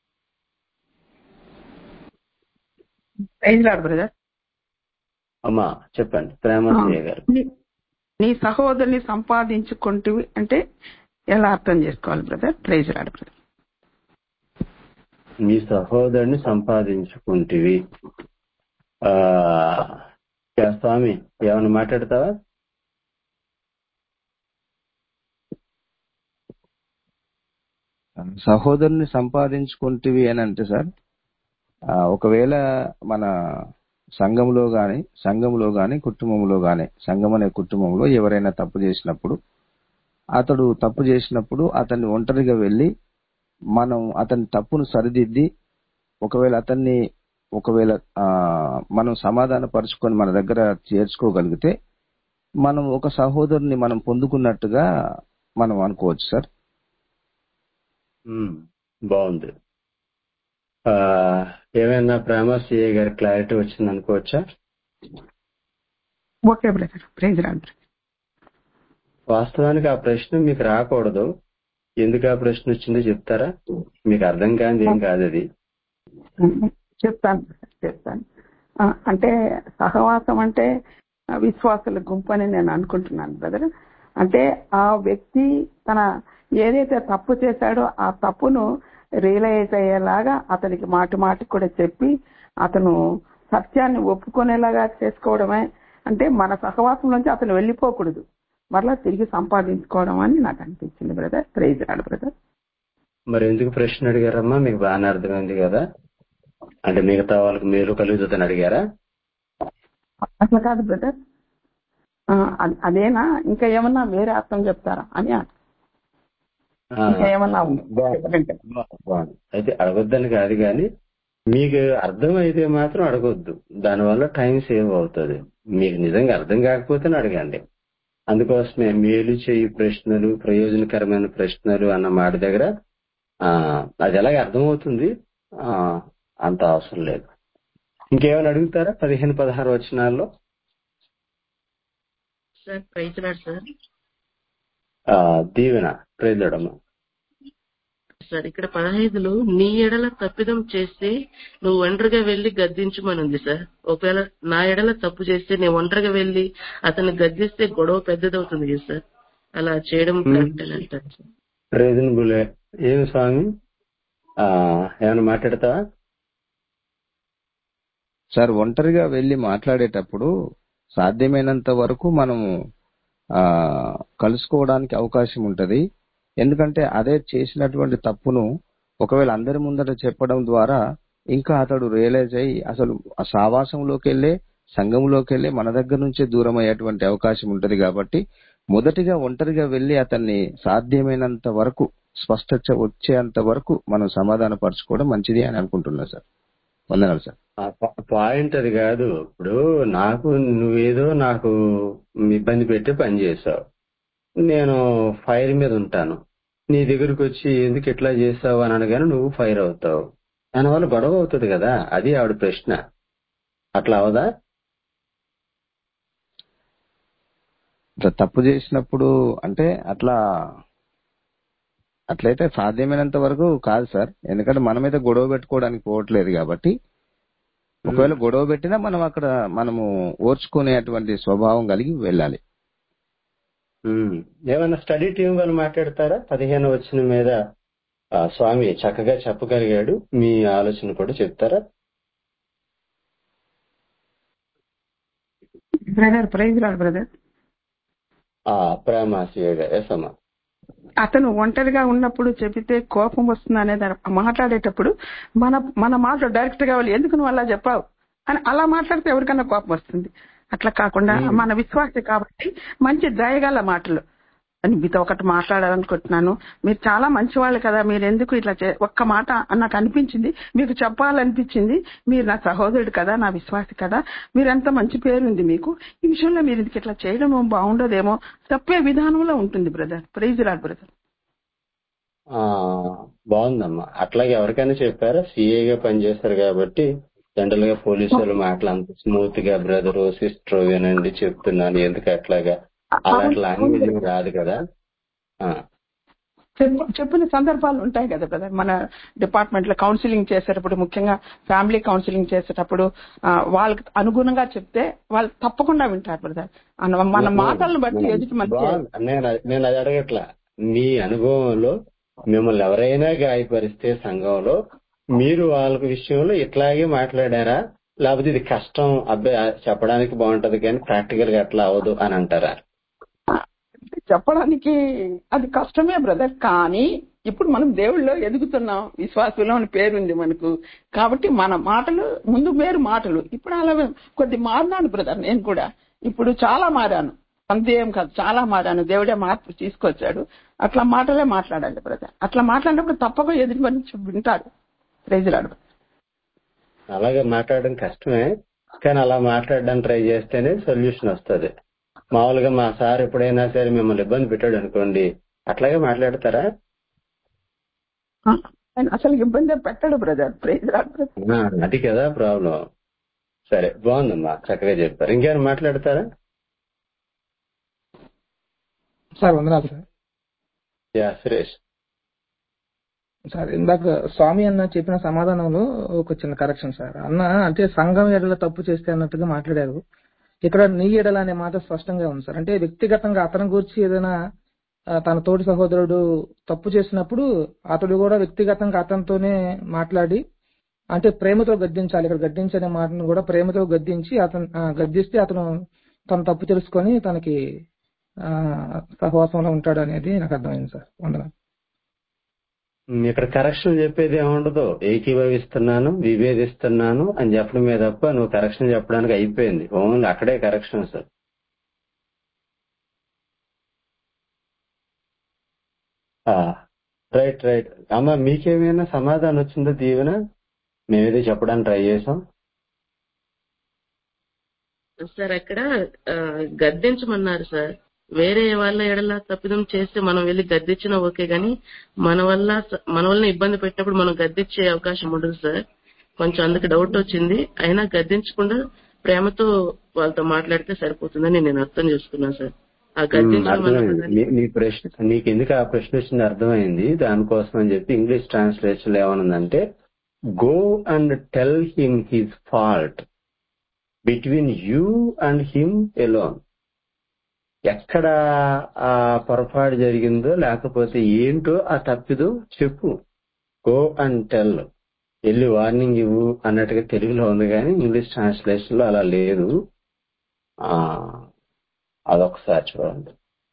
ప్రైజ్ లాడ్ బ్రదర్ అమ్మా చెప్పండి ప్రేమశ్రీ గారు నీ- నీ సహోదరుని సంపాదించుకుంటువి అంటే ఎలా అర్థం చేసుకోవాలి బ్రదర్ ప్రైజ్ లాడ్ బ్రదర్ మీ సహోదరుని సంపాదించుకుంటివి ఆ యా స్వామి ఏమైనా మాట్లాడతావా సహోదరుని సంపాదించుకుంటేవి అని అంటే సార్ ఆ, ఒకవేళ మన సంఘంలో గాని సంఘంలో గాని కుటుంబంలో గాని సంఘం అనే కుటుంబంలో ఎవరైనా తప్పు చేసినప్పుడు అతడు తప్పు చేసినప్పుడు అతన్ని ఒంటరిగా వెళ్లి మనం అతని తప్పును సరిదిద్ది ఒకవేళ అతన్ని ఒకవేళ ఆ, మనం సమాధాన పరుచుకొని మన దగ్గర చేర్చుకోగలిగితే మనం ఒక సహోదరుని మనం పొందుకున్నట్టుగా మనం అనుకోవచ్చు సార్ ఉమ్, బాగుంది ఆ, ఏమైనా ప్రేమ సిఏ గారి క్లారిటీ వచ్చింది అనుకోవచ్చా ఓకే బ్రదర్ ప్రైజ్ రాదు వాస్తవానికి ఆ ప్రశ్న మీకు రాకూడదు ఎందుకు ఆ ప్రశ్న వచ్చిందో చెప్తారా మీకు అర్థం కానిది ఏం కాదు అది చెప్తాను చెప్తాను ఆ, అంటే సహవాసం అంటే ఆ, విశ్వాసుల గుంపు అని నేను అనుకుంటున్నాను బ్రదర్ అంటే ఆ వ్యక్తి తన ఏదైతే తప్పు చేశాడో ఆ తప్పును రియలైజ్ అయ్యేలాగా అతనికి మాటి మాటికి కూడా చెప్పి అతను సత్యాన్ని ఒప్పుకునేలాగా చేసుకోవడమే అంటే మన సహవాసం నుంచి అతను వెళ్ళిపోకూడదు మరలా తిరిగి సంపాదించుకోవడం అని నాకు అనిపించింది బ్రదర్ ప్రైజ్ రాడు బ్రదర్ మరి ఎందుకు ప్రశ్న అడిగారమ్మా మీకు బాగానే అర్థమైంది కదా అంటే మిగతా వాళ్ళకి మేలు కలుగుతుందని అడిగారా అట్లా కాదు బ్రదర్ ఆ, అ- అదేనా ఇంకా ఏమన్నా వేరే అర్థం చెప్తారా అని అర్థం. ఆ, ఇంకా ఏమన్నా ఉంది బాగుంది. బాగుంది. అయితే అడగొద్దని కాదు కానీ మీకు అర్థమైతే మాత్రం అడగొద్దు దానివల్ల టైం సేవ్ అవుతుంది మీకు నిజంగా అర్థం కాకపోతే అడగండి అందుకోసమే మేలు చేయి ప్రశ్నలు ప్రయోజనకరమైన ప్రశ్నలు అన్న మాట దగ్గర ఆ అది ఎలాగ అర్థమవుతుంది ఆ అంత అవసరం లేదు ఇంకేమైనా అడుగుతారా పదిహేను పదహారు వచనాల్లో సార్ ప్రైజ్ లాడ్ సార్ ఆ దీవెన ప్రేదడము సార్ ఇక్కడ పదహైదులో నీ ఎడల తప్పిదం చేస్తే నువ్వు ఒంటరిగా వెళ్లి గద్దించమని ఉంది సార్ ఒకవేళ నా ఎడల తప్పు చేస్తే నేను ఒంటరిగా వెళ్లి అతన్ని గద్దిస్తే గొడవ పెద్దదవుతుంది కదా సార్ అలా చేయడం కరెక్ట్ అని అంటారు సార్ రీజనబుల్ ఏమి స్వామి ఆ ఏమైనా మాట్లాడతావా సార్ ఒంటరిగా వెళ్లి మాట్లాడేటప్పుడు సాధ్యమైనంత వరకు మనము ఆ కలుసుకోవడానికి అవకాశం ఉంటది ఎందుకంటే అదే చేసినటువంటి తప్పును ఒకవేళ అందరి ముందట చెప్పడం ద్వారా ఇంకా అతడు రియలైజ్ అయ్యి అసలు ఆ సావాసంలోకి వెళ్ళే సంఘంలోకి వెళ్ళి మన దగ్గర నుంచే దూరం అయ్యేటువంటి అవకాశం ఉంటది కాబట్టి మొదటిగా ఒంటరిగా వెళ్లి అతన్ని సాధ్యమైనంత వరకు స్పష్టత వచ్చేంత వరకు మనం సమాధాన పరచుకోవడం మంచిది అని అనుకుంటున్నా సార్ వందనాలు సార్ ఆ పా- పాయింట్ అది కాదు ఇప్పుడు నాకు నువ్వేదో నాకు ఇబ్బంది పెట్టి పని చేసావు నేను ఫైర్ మీద ఉంటాను నీ దగ్గరికి వచ్చి ఎందుకు ఇట్లా చేసావు అని అనగానే నువ్వు ఫైర్ అవుతావు దానివల్ల గొడవ అవుతుంది కదా అది ఆవిడ ప్రశ్న అట్లా అవదా ఇట్లా తప్పు చేసినప్పుడు అంటే అట్లా అట్లయితే సాధ్యమైనంత వరకు కాదు సార్ ఎందుకంటే మన మీద గొడవ పెట్టుకోవడానికి పోవట్లేదు కాబట్టి ఒకవేళ గొడవ పెట్టినా మనం అక్కడ మనము ఓర్చుకునేటువంటి స్వభావం కలిగి వెళ్ళాలి ఉమ్. ఏమన్నా స్టడీ టీం వాళ్ళు మాట్లాడతారా పదిహేను వచ్చిన మీద ఆ, స్వామి చక్కగా చెప్పగలిగాడు మీ ఆలోచన కూడా చెప్తారా బ్రదర్ ప్రైజ్ రాడు బ్రదర్ ఆ ప్రేమాసియగా ఎస్ అమ్మా అతను ఒంటరిగా ఉన్నప్పుడు చెబితే కోపం వస్తుంది అనేది మాట్లాడేటప్పుడు మన మన మాట డైరెక్ట్ గా వాళ్ళు ఎందుకు నువ్వు అలా చెప్పావు అని అలా మాట్లాడితే ఎవరికైనా కోపం వస్తుంది అట్లా కాకుండా మన విశ్వాసే కాబట్టి మంచి దయగల మాటలు అని మీతో ఒకటి మాట్లాడాలనుకుంటున్నాను మీరు చాలా మంచి వాళ్ళు కదా మీరు ఎందుకు ఇట్లా చే- ఒక్క మాట నాకు అనిపించింది మీకు చెప్పాలనిపించింది మీరు నా సహోదరుడు కదా నా విశ్వాసి కదా మీరెంత మంచి పేరుంది మీకు ఈ విషయంలో మీరు ఇందుకు ఇట్లా చేయడం బాగుండదేమో చెప్పే విధానంలో ఉంటుంది బ్రదర్ ప్రైజ్ రాడ్ బ్రదర్ ఆ బాగుందమ్మా అట్లాగే ఎవరికైనా చెప్పారా సిఏగా పనిచేస్తారు కాబట్టి జనరల్ గా పోలీసు వాళ్ళ మాటలు అంత స్మూత్ గా బ్రదరు సిస్టర్ వినండి చెప్తున్నాను ఎందుకు అట్లాగా అలాంటి లాంగ్వేజ్ రాదు కదా ఆ, చెప్ప- చెప్పిన సందర్భాలు ఉంటాయి కదా బ్రదర్ మన డిపార్ట్మెంట్ లో కౌన్సిలింగ్ చేసేటప్పుడు ముఖ్యంగా ఫ్యామిలీ కౌన్సిలింగ్ చేసేటప్పుడు ఆ, వాళ్ళకి అనుగుణంగా చెప్తే వాళ్ళు తప్పకుండా వింటారు బ్రదర్ అన్న- మన మాటలను బట్టి ఎదుటి మంచి బాగుంది. నేను అది- నేను అది అడగట్లా మీ అనుభవంలో మిమ్మల్ని ఎవరైనా గాయపరిస్తే సంఘంలో మీరు వాళ్ళ విషయంలో ఇట్లాగే మాట్లాడారా లేకపోతే ఇది కష్టం అబ్బాయి చెప్పడానికి బాగుంటది కానీ ప్రాక్టికల్ గా అట్లా అవ్వదు అని అంటారా చెప్పడానికి అది కష్టమే బ్రదర్ కానీ ఇప్పుడు మనం దేవుళ్ళలో ఎదుగుతున్నాం విశ్వాసంలో అని పేరుంది మనకు కాబట్టి మన మాటలు ముందు పేరు మాటలు ఇప్పుడు అలా కొద్ది మారినాను బ్రదర్ నేను కూడా ఇప్పుడు చాలా మారాను అంతేం కాదు చాలా మారాను దేవుడే మార్పు తీసుకొచ్చాడు అట్లా మాటలే మాట్లాడాలి బ్రదర్ అట్లా మాట్లాడినప్పుడు తప్పక ఎదుటి మనిషి వింటాడు ప్రైజులాడు అలాగే మాట్లాడడం కష్టమే కానీ అలా మాట్లాడడానికి ట్రై చేస్తేనే సొల్యూషన్ వస్తుంది మామూలుగా మా సార్ ఎప్పుడైనా సరే మిమ్మల్ని ఇబ్బంది పెట్టాడు అనుకోండి అట్లాగే మాట్లాడతారా ఆయన అసలు ఇబ్బంది పెట్టాడు బ్రదర్ ప్రైజులాడు ఆ, అది కదా ప్రాబ్లం సరే బాగుందమ్మా చక్కగా చెప్పారు ఇంకేమైనా మాట్లాడతారా సార్ వందనాలు సార్ యా సురేష్ సార్ ఇందాక స్వామి అన్న చెప్పిన సమాధానంలో ఒక చిన్న కరెక్షన్ సార్ అన్న అంటే సంఘం ఎడల తప్పు చేస్తే అన్నట్టుగా మాట్లాడారు ఇక్కడ నీ ఎడల అనే మాట స్పష్టంగా ఉంది సార్ అంటే వ్యక్తిగతంగా అతని గురించి ఏదైనా ఆ, తన తోటి సహోదరుడు తప్పు చేసినప్పుడు అతడు కూడా వ్యక్తిగతంగా అతనితోనే మాట్లాడి అంటే ప్రేమతో గద్దించాలి ఇక్కడ గద్దించనే మాటను కూడా ప్రేమతో గద్దించి అతను ఆ, గద్దిస్తే అతను తన తప్పు తెలుసుకొని తనకి ఆ, సహవాసంలో ఉంటాడు అనేది నాకు అర్థమైంది సార్ వందనాలు ఉమ్, ఇక్కడ కరెక్షన్ చెప్పేది ఏముండదు ఏకీభవిస్తున్నాను విభేదిస్తున్నాను అని చెప్పడమే తప్ప నువ్వు కరెక్షన్ చెప్పడానికి అయిపోయింది ఓన్లీ అక్కడే కరెక్షన్ సార్ రైట్ రైట్ అమ్మ మీకేమైనా సమాధానం వచ్చిందో దీవెన మేమేదో చెప్పడానికి ట్రై చేసాం సార్ అక్కడ ఆ, గద్దించమన్నారు సార్ వేరే వాళ్ళ ఎడల తప్పిదం చేస్తే మనం వెళ్ళి గద్దించినా ఓకే గానీ మన వల్ల మన వల్ల ఇబ్బంది పెట్టినప్పుడు మనం గద్దించే అవకాశం ఉండదు సార్ కొంచెం అందుకు డౌట్ వచ్చింది అయినా గద్దించకుండా ప్రేమతో వాళ్ళతో మాట్లాడితే సరిపోతుందని నేను అర్థం చేసుకున్నాను సార్ ఆ ఉమ్, గద్దించడం అన్న అర్థమైంది పదాన్ని నీ- నీ ప్రశ్న నీకు ఎందుకు ఆ ప్రశ్న వచ్చింది అర్థమైంది దానికోసం అని చెప్పి ఇంగ్లీష్ ట్రాన్స్లేషన్ లో ఏమనుందంటే go and tell him his fault between you and him alone ఎక్కడ ఆ పొరపాటు జరిగిందో లేకపోతే ఏంటో ఆ తప్పిదో చెప్పు గో అండ్ టెల్ వెళ్ళి వార్నింగ్ ఇవ్వు అన్నట్టుగా తెలుగులో ఉంది కానీ ఇంగ్లీష్ ట్రాన్స్లేషన్ లో అలా లేదు ఆ అదొకసారి చూడండి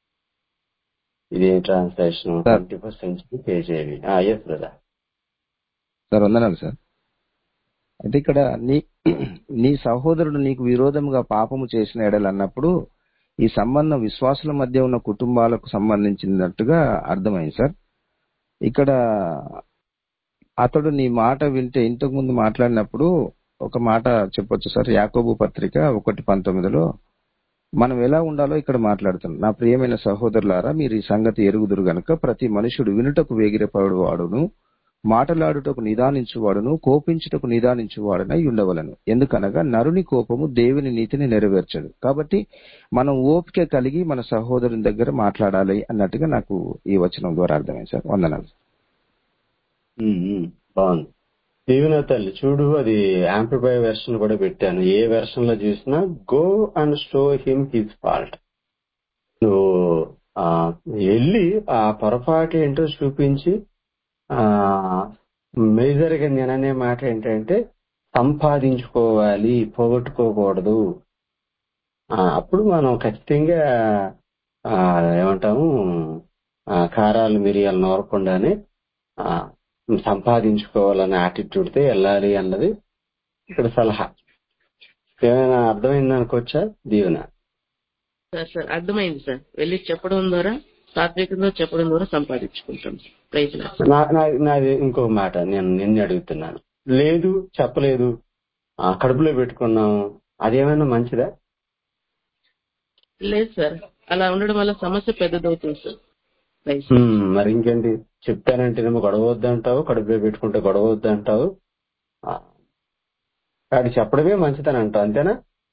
ఇది translation sir twenty first century page ఏవి ఎస్ బ్రదర్ సార్ వందనాలు సార్ అయితే ఇక్కడ నీ నీ సహోదరుడు నీకు విరోధముగా పాపము చేసిన ఎడలు అన్నప్పుడు ఈ సంబంధం విశ్వాసుల మధ్య ఉన్న కుటుంబాలకు సంబంధించినట్టుగా అర్థమైంది సార్ ఇక్కడ అతడు నీ మాట వింటే ఇంతకు ముందు మాట్లాడినప్పుడు ఒక మాట చెప్పొచ్చు సార్ యాకోబు పత్రిక ఒకటి పంతొమ్మిదిలో మనం ఎలా ఉండాలో ఇక్కడ మాట్లాడుతున్నాం నా ప్రియమైన సహోదరులారా మీరు ఈ సంగతి ఎరుగుదురు గనుక ప్రతి మనుషుడు వినుటకు వేగిరపడు వాడును మాటలాడుటకు నిదానించువాడును కోపించుటకు నిదానించువాడనై ఉండవలను ఎందుకనగా నరుని కోపము దేవుని నీతిని నెరవేర్చదు కాబట్టి మనం ఓపిక కలిగి మన సహోదరుని దగ్గర మాట్లాడాలి అన్నట్టుగా నాకు ఈ వచనం ద్వారా అర్థమైంది సార్ వందనాలు ఉమ్, ఉమ్, బాగుంది దీవెన తల్లి చూడు అది యాంప్లిఫై వెర్షన్ కూడా పెట్టాను ఏ వెర్షన్ లో చూసినా go and show him his fault నువ్వు ఆ, వెళ్ళి ఆ పొరపాటు ఏంటో చూపించి ఆ మేజర్ గా నేను అనే మాట ఏంటంటే సంపాదించుకోవాలి పోగొట్టుకోకూడదు ఆ, అప్పుడు మనం ఖచ్చితంగా ఆ, ఏమంటాము ఆ, కారాలు మిరియాలు నోరకుండానే ఆ, సంపాదించుకోవాలనే attitude తో వెళ్ళాలి అన్నది ఇక్కడ సలహా ఏమైనా అర్థమైంది అనుకోవచ్చా దీవెన సార్ సార్ అర్థమైంది సార్ వెళ్ళి చెప్పడం ద్వారా సాత్వికంగా చెప్పడం ద్వారా సంపాదించుకుంటాం ప్రైజ్ లాడ్ నా నా- నాది ఇంకో మాట నేను నిన్ను అడుగుతున్నాను లేదు చెప్పలేదు ఆ, కడుపులో పెట్టుకున్నాము అదేమైనా మంచిదా లేదు సార్ అలా ఉండడం వల్ల సమస్య పెద్దదవుతుంది సార్ ప్రైజ్ హ్మ్, మరి ఇంకేంటి చెప్తానంటేనేమో గొడవ వద్దంటావు కడుపులో పెట్టుకుంటే గొడవ వద్దంటావు ఆ, వాడికి చెప్పడమే మంచిదని అంటావు అంతేనా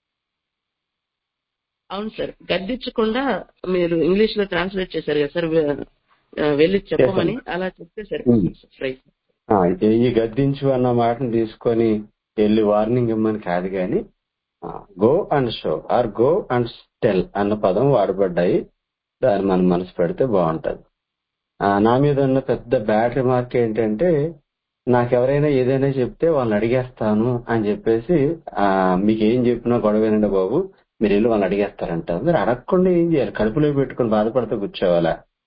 అవును సార్ గద్దించకుండా మీరు ఇంగ్లీష్ లో ట్రాన్స్లేట్ చేశారు కదా సార్ వె- ఆ, వెళ్ళి చెప్పమని అలా చెప్తే సరిపోతుంది సార్ ప్రైజ్ ఆ, ఈ గద్దించు అన్న మాటను తీసుకొని వెళ్ళి వార్నింగ్ ఇమ్మని కాదు కానీ go and show or go and tell అన్న పదం వాడబడ్డాయి దాన్ని మనం మనసు పెడితే బాగుంటది ఆ, నా మీద ఉన్న పెద్ద బ్యాడ్ రిమార్క్ ఏంటంటే నాకెవరైనా ఏదైనా చెప్తే వాళ్ళని అడిగేస్తాను అని చెప్పేసి ఆ మీకు ఏం చెప్పినా గొడవేనండి బాబు మీరు వెళ్ళి వాళ్ళని అడిగేస్తారంట మీరు అడగకుండా ఏం చేయాలి కడుపులో పెట్టుకొని బాధపడితే కూర్చోవాలా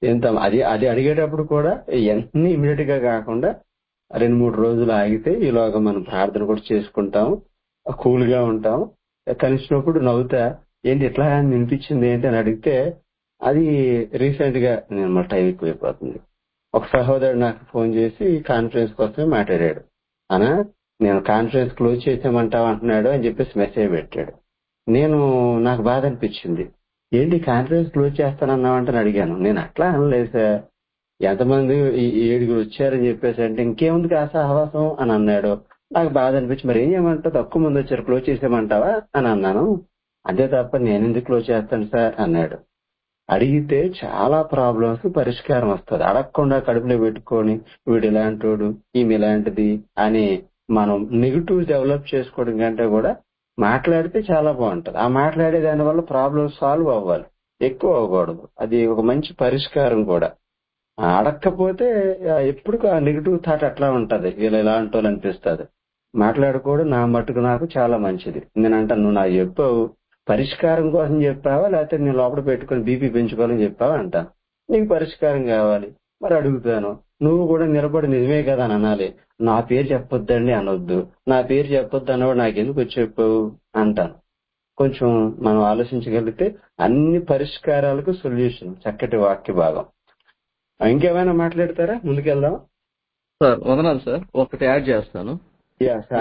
ఎంత అది అది అడిగేటప్పుడు కూడా వెంటనే ఇమీడియట్ గా కాకుండా రెండు మూడు రోజులు ఆగితే ఈలోగా మనం ప్రార్థన కూడా చేసుకుంటాం కూల్ గా ఉంటాం కలిసినప్పుడు నవ్వుతా ఏంటి ఇట్లా వినిపించింది ఏంటి అని అడిగితే అది రీసెంట్ గా నేను మా టైం ఎక్కువైపోతుంది ఒక సహోదరుడు నాకు ఫోన్ చేసి కాన్ఫరెన్స్ కోసమే మాట్లాడాడు అనా నేను కాన్ఫరెన్స్ క్లోజ్ చేసామంటావు అంటున్నాడు అని చెప్పేసి మెసేజ్ పెట్టాడు నేను నాకు బాధ అనిపించింది ఏంటి కాన్ఫరెన్స్ క్లోజ్ చేస్తానన్నావు అని అడిగాను నేను అట్లా అనలేదు సార్ ఎంతమంది ఈ ఈ ఏడుగురు వచ్చారని చెప్పేసి అంటే ఇంకేముంది కాస ఆవాసం అని అన్నాడు నాకు బాధ అనిపించి మరి ఏం చేయమంటావు తక్కువ మంది వచ్చారు క్లోజ్ చేసేయమంటావా అని అన్నాను అంతే తప్ప నేను ఎందుకు క్లోజ్ చేస్తాను సార్ అన్నాడు అడిగితే చాలా ప్రాబ్లమ్స్ పరిష్కారం వస్తుంది అడగకుండా కడుపులో పెట్టుకొని వీడు ఇలాంటోడు ఈమె ఇలాంటిది అని మనం నెగిటివ్ డెవలప్ చేసుకోవడం కంటే కూడా మాట్లాడితే చాలా బాగుంటది ఆ మాట్లాడే దాని వల్ల ప్రాబ్లమ్ సాల్వ్ అవ్వాలి ఎక్కువ అవ్వకూడదు అది ఒక మంచి పరిష్కారం కూడా ఆ అడగకపోతే ఆ ఎప్పుడు ఆ నెగిటివ్ థాట్ అట్లా ఉంటది వీళ్ళు ఇలా అంటోళ్ళు అనిపిస్తుంది మాట్లాడుకోవడం నా మట్టుకు నాకు చాలా మంచిది నేను అంటాను నువ్వు నాకు చెప్పావు పరిష్కారం కోసం చెప్పావా లేకపోతే నేను లోపల పెట్టుకొని బీపీ పెంచుకోవాలని చెప్పావా అంటాను నీకు పరిష్కారం కావాలి మరి అడుగుతాను నువ్వు కూడా నిలబడి నిజమే కదా అని అనాలి నా పేరు చెప్పొద్దండి అనొద్దు నా పేరు చెప్పొద్దు అన్నవాడు నాకు ఎందుకు వచ్చి చెప్పావు అంటాను కొంచెం మనం ఆలోచించగలిగితే అన్ని పరిష్కారాలకు సొల్యూషన్ చక్కటి వాక్య భాగం ఇంకేమైనా మాట్లాడతారా ముందుకెళ్దాం సార్ వదనాలు సార్ ఒకటి యాడ్ చేస్తాను యా ఆ,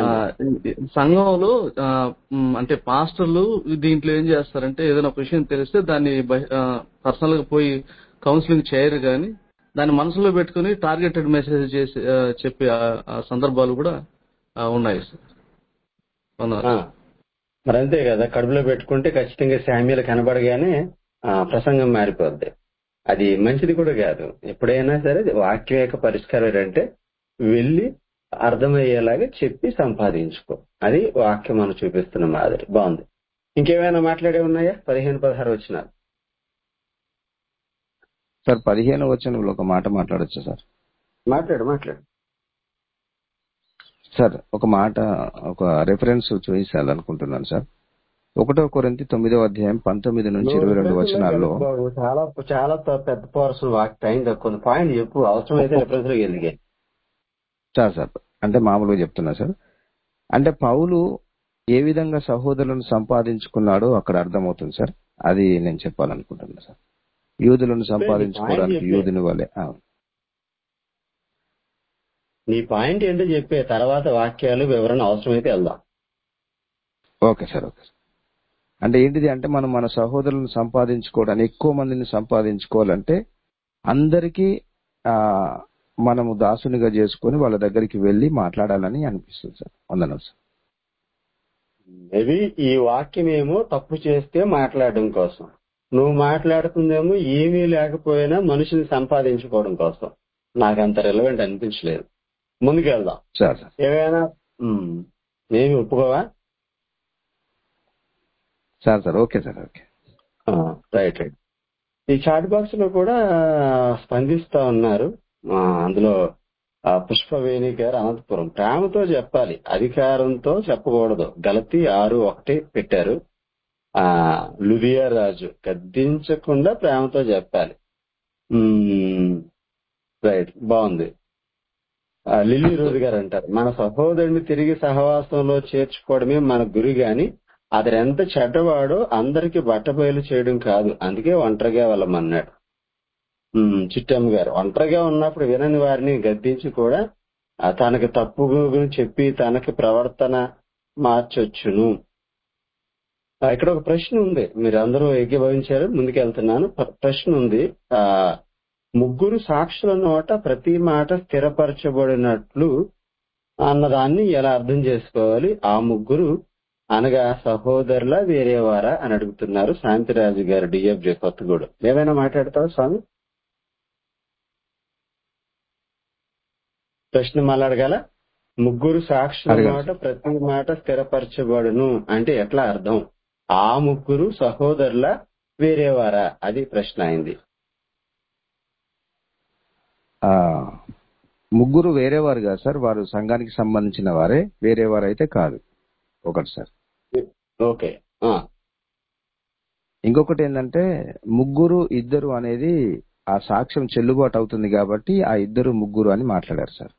సంఘంలో ఆ, మ్, అంటే పాస్టర్లు దీంట్లో ఏం చేస్తారంటే ఏదైనా ఒక విషయం తెలిస్తే దాన్ని పర్సనల్ గా పోయి కౌన్సిలింగ్ చేయరు కానీ దాన్ని మనసులో పెట్టుకుని టార్గెటెడ్ మెసేజ్ చేసి ఆ, చెప్పే ఆ- ఆ సందర్భాలు కూడా ఆ, ఉన్నాయి సార్ వందనాలు. ఆ, మరి అంతే కదా కడుపులో పెట్టుకుంటే ఖచ్చితంగా శామ్యులు కనబడగానే ఆ, ప్రసంగం మారిపోద్ది అది మంచిది కూడా కాదు ఎప్పుడైనా సరే వాక్యం యొక్క పరిష్కారం ఏంటంటే వెళ్ళి అర్థమయ్యేలాగా చెప్పి సంపాదించుకో అది వాక్యం మనం చూపిస్తున్న మాదిరి బాగుంది ఇంకేమైనా మాట్లాడే ఉన్నాయా పదిహేను పదహారు వచ్చిన సార్ పదిహేను వచనంలో ఒక మాట మాట్లాడొచ్చా సార్ మాట్లాడు మాట్లాడు సార్ ఒక మాట ఒక రెఫరెన్స్ చూపించాలనుకుంటున్నాను సార్ ఒకటో కొరింతి తొమ్మిదవ అధ్యాయం పంతొమ్మిది నుంచి ఇరవై రెండు వచనాల్లో బాబు, చాలా చాలా పెద్ద పోర్షన్ వాక్ టైం తక్కువ పాయింట్ చెప్పు అవసరమైతే రెఫరెన్స్ లో వెళ్ళిగే సార్ సార్ అంటే మామూలుగా చెప్తున్నా సార్ అంటే పౌలు ఏ విధంగా సహోదరులను సంపాదించుకున్నాడో అక్కడ అర్థమవుతుంది సార్ అది నేను చెప్పాలనుకుంటున్నా సార్ యూదులను సంపాదించుకోవడానికి చెప్పే. యూదుని వలె ఆ, నీ పాయింట్ ఏంటో చెప్పే తర్వాత వాక్యాలు వివరణ అవసరమైతే వెళ్దాం ఓకే సార్ ఓకే సార్ అంటే ఏంటిది అంటే మనం మన సహోదరులను సంపాదించుకోవడానికి ఎక్కువ మందిని సంపాదించుకోవాలంటే అందరికీ ఆ మనము దాసునిగా చేసుకొని వాళ్ళ దగ్గరికి వెళ్ళి మాట్లాడాలని అనిపిస్తుంది సార్ వందనం సార్ మేబీ ఈ వాక్యం ఏమో తప్పు చేస్తే మాట్లాడడం కోసం నువ్వు మాట్లాడుతుందేమో ఏమీ లేకపోయినా మనిషిని సంపాదించుకోవడం కోసం నాకు అంత రిలవెంట్ అనిపించలేదు ముందుకెళ్దాం సార్ సార్ ఏమైనా ఉమ్, ఏమి ఒప్పుకోవా sir sir okay sir okay ఆ, రైట్ రైట్ ఈ చాట్ బాక్స్ లో కూడా స్పందిస్తా ఉన్నారు ఆ, అందులో ఆ, పుష్పవేణి గారు అనంతపురం ప్రేమతో చెప్పాలి అధికారంతో చెప్పకూడదు గలతి ఆరు ఒకటి పెట్టారు ఆ లుదియా రాజు గద్దించకుండా ప్రేమతో చెప్పాలి ఉమ్, రైట్ బాగుంది ఆ, లిల్లీ రోజు గారు అంటారు మన సహోదరుని తిరిగి సహవాసంలో చేర్చుకోవడమే మన గురి గాని అతను ఎంత చెడ్డవాడో అందరికి బట్టబయలు చేయడం కాదు అందుకే ఒంటరిగా వెళ్ళమన్నాడు ఉమ్, చిట్టమ్మ గారు ఒంటరిగా ఉన్నప్పుడు వినని వారిని గద్దించి కూడా ఆ, తనకి తప్పు గురించి చెప్పి తనకి ప్రవర్తన మార్చొచ్చును ఆ, ఇక్కడ ఒక ప్రశ్న ఉంది మీరు అందరూ ఏకీభవించారు ముందుకెళ్తున్నాను ప్ర- ప్రశ్న ఉంది ఆ ముగ్గురు సాక్షుల నోట ప్రతి మాట స్థిరపరచబడినట్లు అన్నదాన్ని ఎలా అర్థం చేసుకోవాలి ఆ ముగ్గురు అనగా సహోదరుల వేరేవారా అని అడుగుతున్నారు శాంతిరాజు గారు డిఎఫ్జే కొత్తగూడు ఏమైనా మాట్లాడతావా స్వామి ప్రశ్న మళ్ళీ అడగాల ముగ్గురు సాక్షుల అడగాలి. మాట ప్రతి మాట స్థిరపరచబడును అంటే ఎట్లా అర్థం ఆ ముగ్గురు సహోదరుల వేరేవారా అది ప్రశ్న అయింది ఆ, ముగ్గురు వేరేవారు కాదు సార్ వారు సంఘానికి సంబంధించిన వారే వేరేవారు అయితే కాదు ఒకటి సార్ ఓకే ఆ, ఇంకొకటి ఏంటంటే ముగ్గురు ఇద్దరు అనేది ఆ సాక్ష్యం చెల్లుబాటు అవుతుంది కాబట్టి ఆ ఇద్దరు ముగ్గురు అని మాట్లాడారు సార్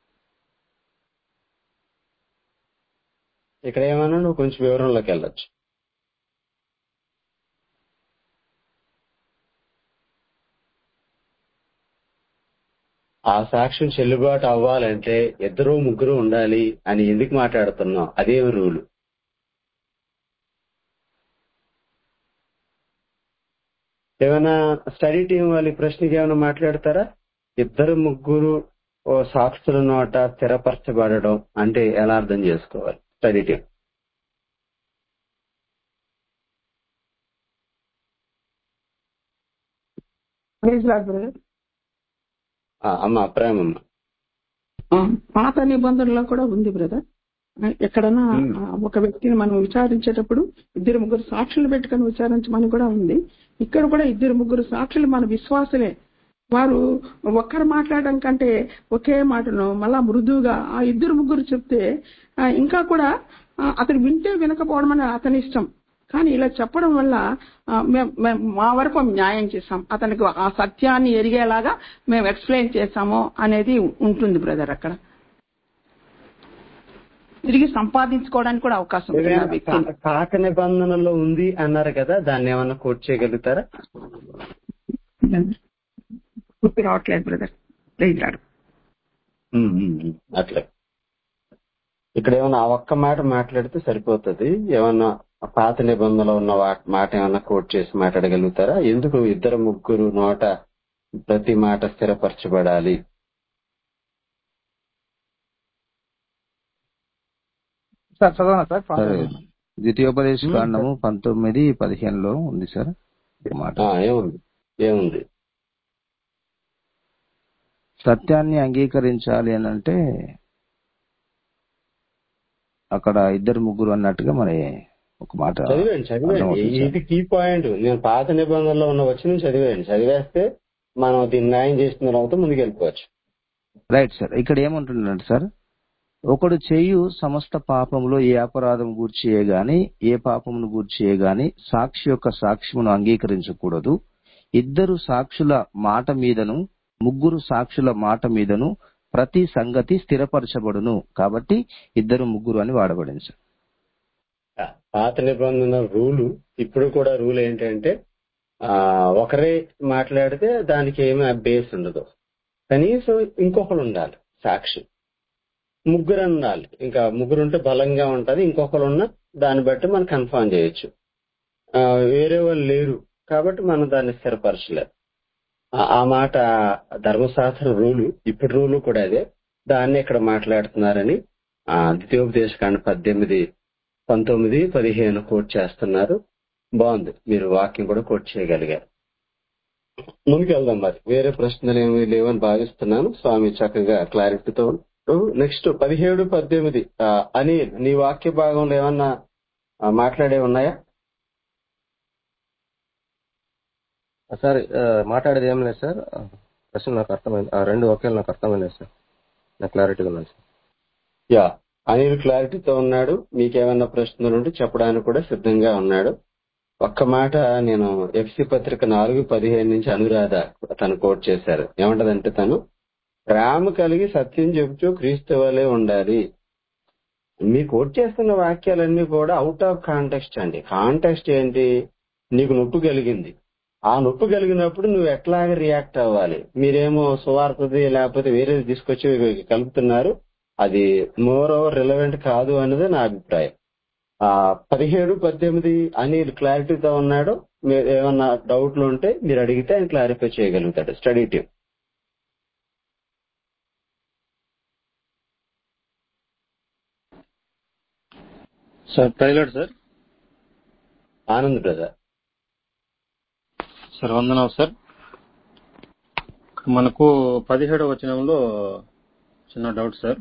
ఇక్కడ ఏమన్నా నువ్వు కొంచెం వివరంలోకి వెళ్ళొచ్చు ఆ సాక్ష్యం చెల్లుబాటు అవ్వాలంటే ఇద్దరు ముగ్గురు ఉండాలి అని ఎందుకు మాట్లాడుతున్నావు అదేం రూలు ఏమైనా స్టడీ టీం వాళ్ళ ఈ ప్రశ్నకి ఏమైనా మాట్లాడతారా ఇద్దరు ముగ్గురు ఓ సాక్షుల నోట స్థిరపరచబడడం అంటే ఎలా అర్థం చేసుకోవాలి study team praise lord brother ఆ, అమ్మ ప్రేమమ్మ ఆ, పాత నిబంధనలో కూడా ఉంది బ్రదర్ ఎక్కడన్నా ఉమ్. ఆ, ఒక వ్యక్తిని మనం విచారించేటప్పుడు ఇద్దరు ముగ్గురు సాక్షులు పెట్టుకొని విచారించమని కూడా ఉంది ఇక్కడ కూడా ఇద్దరు ముగ్గురు సాక్షులు మన విశ్వాసులే వారు ఒక్కరు మాట్లాడడం కంటే ఒకే మాటను మళ్ళా మృదువుగా ఆ ఇద్దరు ముగ్గురు చెప్తే ఆ, ఇంకా కూడా ఆ, అతను వింటే వినకపోవడం అని అతని ఇష్టం కానీ ఇలా చెప్పడం వల్ల ఆ, మేం- మేం మా వరకు మేము న్యాయం చేసాం అతనికి ఆ సత్యాన్ని ఎరిగేలాగా మేము ఎక్స్ప్లెయిన్ చేసాము అనేది ఉంటుంది బ్రదర్ అక్కడ తిరిగి సంపాదించుకోవడానికి కూడా అవకాశం ఉంటుంది ఆ ఏదైనా వ్యక్తిని పా- పాత నిబంధనలో ఉంది అన్నారు కదా దాన్ని ఏమన్నా కోట్ చేయగలుగుతారా గుర్తు రావట్లేదు బ్రదర్ ప్లీజ్ రాడు ఉమ్, ఉమ్, ఉమ్. అట్లే ఇక్కడ ఏమన్నా ఆ ఒక్క మాట మాట్లాడితే సరిపోతుంది ఏమన్నా ఆ పాత నిబంధనలో ఉన్న వా- మాట ఏమన్నా కోట్ చేసి మాట్లాడగలుగుతారా ఎందుకు ఇద్దరు ముగ్గురు నోట ప్రతి మాట స్థిరపరచబడాలి సార్ చదవనా సార్ సరే ద్వితీయోపదేశ కాండము పంతొమ్మిది పదిహేనులో ఉంది సార్ ఒక మాట ఆ, ఏముంది ఏముంది సత్యాన్ని అంగీకరించాలి అని అంటే అక్కడ ఇద్దరు ముగ్గురు అన్నట్టుగా మరి ఒక మాట చదివేయండి చదివేయండి అర్థమవుతుంది సార్ ఇది కీ పాయింట్ నేను పాత నిబంధనలో ఉన్న వచ్చిన చదివేయండి చదివేస్తే మనం దీన్ని న్యాయం చేసిన తర్వాత ముందుకు వెళ్ళిపోవచ్చు రైట్ సార్ ఇక్కడ ఏముంటుందంటే సార్ ఒకడు చేయు సమస్త పాపములో ఏ అపరాధం గూర్చియే గాని ఏ పాపమును గూర్చియే గాని సాక్షి యొక్క సాక్ష్యమును అంగీకరించకూడదు ఇద్దరు సాక్షుల మాట మీదను ముగ్గురు సాక్షుల మాట మీదను ప్రతి సంగతి స్థిరపరచబడును కాబట్టి ఇద్దరు ముగ్గురు అని వాడబడింది సార్ ఆ, పాత నిబంధన రూలు ఇప్పుడు కూడా రూల్ ఏంటంటే ఆ ఒకరే మాట్లాడితే దానికి ఏమీ బేస్ ఉండదు కనీసం ఇంకొకరు ఉండాలి సాక్షి ముగ్గురు ఉండాలి ఇంకా ముగ్గురు ఉంటే బలంగా ఉంటది ఇంకొకరు ఉన్న దాన్ని బట్టి మనం కన్ఫర్మ్ చేయొచ్చు ఆ, వేరే వాళ్ళు లేరు కాబట్టి మనం దాన్ని స్థిరపరచలేదు ఆ- ఆ మాట ధర్మశాస్త్ర రూలు ఇప్పుడు రూలు కూడా అదే దాన్ని ఇక్కడ మాట్లాడుతున్నారని ఆ ద్వితీయోపదేశకాండ పద్దెనిమిది పంతొమ్మిది పదిహేను కోట్ చేస్తున్నారు బాగుంది మీరు వాక్యం కూడా కోట్ చేయగలిగారు ముందుకెళ్దాం మరి వేరే ప్రశ్నలు ఏమీ లేవని భావిస్తున్నాను స్వామి చక్కగా క్లారిటీతో నెక్స్ట్ పదిహేడు పద్దెనిమిది ఆ, అనిల్ నీ వాక్య భాగంలో ఏమన్నా ఆ, మాట్లాడే ఉన్నాయా సార్ ఆ, మాట్లాడేది ఏం లేదు సార్ ఆ, ప్రశ్న నాకు అర్థమైంది ఆ రెండు ఒకేలా నాకు అర్థమైంది సార్ నాకు క్లారిటీగా ఉన్నాను సార్ యా అనిల్ క్లారిటీతో ఉన్నాడు మీకేమన్నా ప్రశ్నలు ఉంటే చెప్పడానికి కూడా సిద్ధంగా ఉన్నాడు ఒక్క మాట నేను ఎఫ్సి పత్రిక నాలుగు పదిహేను నుంచి అనురాధ తను కోట్ చేశారు ఏమంటదంటే తను ప్రేమ కలిగి సత్యం చెబుతూ క్రీస్తు వలె ఉండాలి మీ కోట్ చేస్తున్న వాక్యాలన్నీ కూడా అవుట్ ఆఫ్ కాంటెక్స్ట్ అండి కాంటెక్స్ట్ ఏంటి నీకు నొప్పి కలిగింది ఆ నొప్పి కలిగినప్పుడు నువ్వు ఎట్లాగా రియాక్ట్ అవ్వాలి మీరేమో సువార్తది లేకపోతే వేరేది తీసుకొచ్చి కలుపుతున్నారు అది మోర్ ఓవర్ రిలవెంట్ కాదు అనేది నా అభిప్రాయం ఆ పదిహేడు పద్దెనిమిది అని క్లారిటీతో ఉన్నాడు మీరు ఏమన్నా డౌట్లు ఉంటే మీరు అడిగితే ఆయన క్లారిఫై చేయగలుగుతాడు study team sir praise lord sir Anand brother sir వందనాలు సార్ మనకు పదిహేడవ వచనంలో చిన్న డౌట్ సార్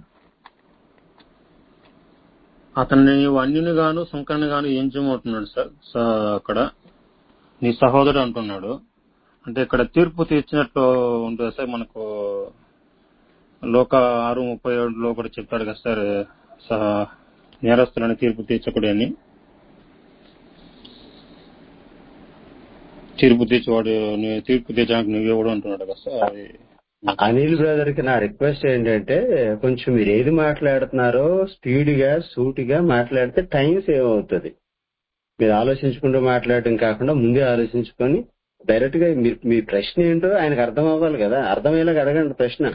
అతన్ని నీవు అన్యుని గాను సుంకని గాను ఏం చేయమంటున్నాడు సార్ స- అక్కడ నీ సహోదరుడు అంటున్నాడు అంటే ఇక్కడ తీర్పు తీర్చినట్లు ఉంటుంది సార్ మనకు లోక ఆరు ముప్పై ఏడులో కూడా చెప్తాడు కదా సార్ స- నేరస్తులని తీర్పు తీర్చకూడదు అని తీర్పు తీర్చేవాడు నువ్వు తీర్పు తీర్చడానికి నువ్వే కూడా అంటున్నాడు కదా సార్ అది అనిల్ బ్రదర్ కి నా రిక్వెస్ట్ ఏంటంటే కొంచెం మీరు ఏది మాట్లాడుతున్నారో స్పీడ్ గా సూటిగా మాట్లాడితే టైం సేవ్ అవుతుంది మీరు ఆలోచించుకుంటూ మాట్లాడటం కాకుండా ముందే ఆలోచించుకొని డైరెక్ట్ గా మీ మీ ప్రశ్న ఏంటో ఆయనకు అర్థం అవ్వాలి కదా అర్థమయ్యేలాగా అడగండి ప్రశ్న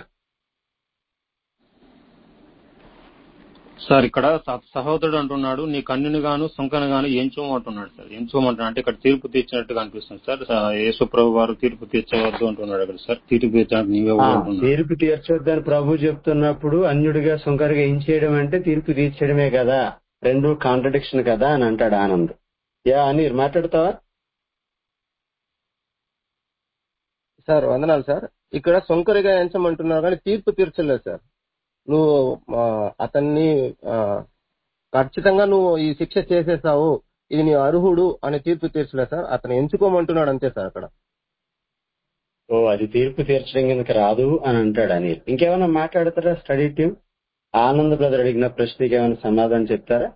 సార్ ఇక్కడ స- సహోదరుడు అంటున్నాడు నీ కన్నుని గాను సుంకను గాను ఎంచుకోమంటున్నాడు సార్ ఎంచుకోమంటున్నాడు అంటే ఇక్కడ తీర్పు తీర్చినట్టుగా అనిపిస్తుంది సార్ స- యేసు ప్రభు వారు తీర్పు తీర్చవద్దు అంటున్నాడు అక్కడ సార్ తీర్పు తీర్చడానికి నీవే ఆ, కూడా అంటున్నాడు తీర్పు తీర్చొద్దని ప్రభు చెప్తున్నప్పుడు అన్యుడిగా సుంకరిగా ఏం చేయడం అంటే తీర్పు తీర్చడమే కదా రెండు కాంట్రడిక్షన్ కదా అని అంటాడు ఆనంద్ యా అనిల్ మాట్లాడతావా సార్ వందనాలు సార్ ఇక్కడ సొంకరిగా ఎంచమంటున్నావు కానీ తీర్పు తీర్చలేదు సార్ నువ్వు ఆ, అతన్ని ఆ, ఖచ్చితంగా నువ్వు ఈ శిక్ష చేసేసావు ఇది నీ అర్హుడు అని తీర్పు తీర్చలేదు సార్ అతను ఎంచుకోమంటున్నాడు అంతే సార్ అక్కడ ఓ అది తీర్పు తీర్చడం కిందకి రాదు అని అంటాడు అనిల్ ఇంకేమైనా మాట్లాడతారా స్టడీ టీం ఆనంద్ బ్రదర్ అడిగిన ప్రశ్నకి ఏమైనా సమాధానం చెప్తారా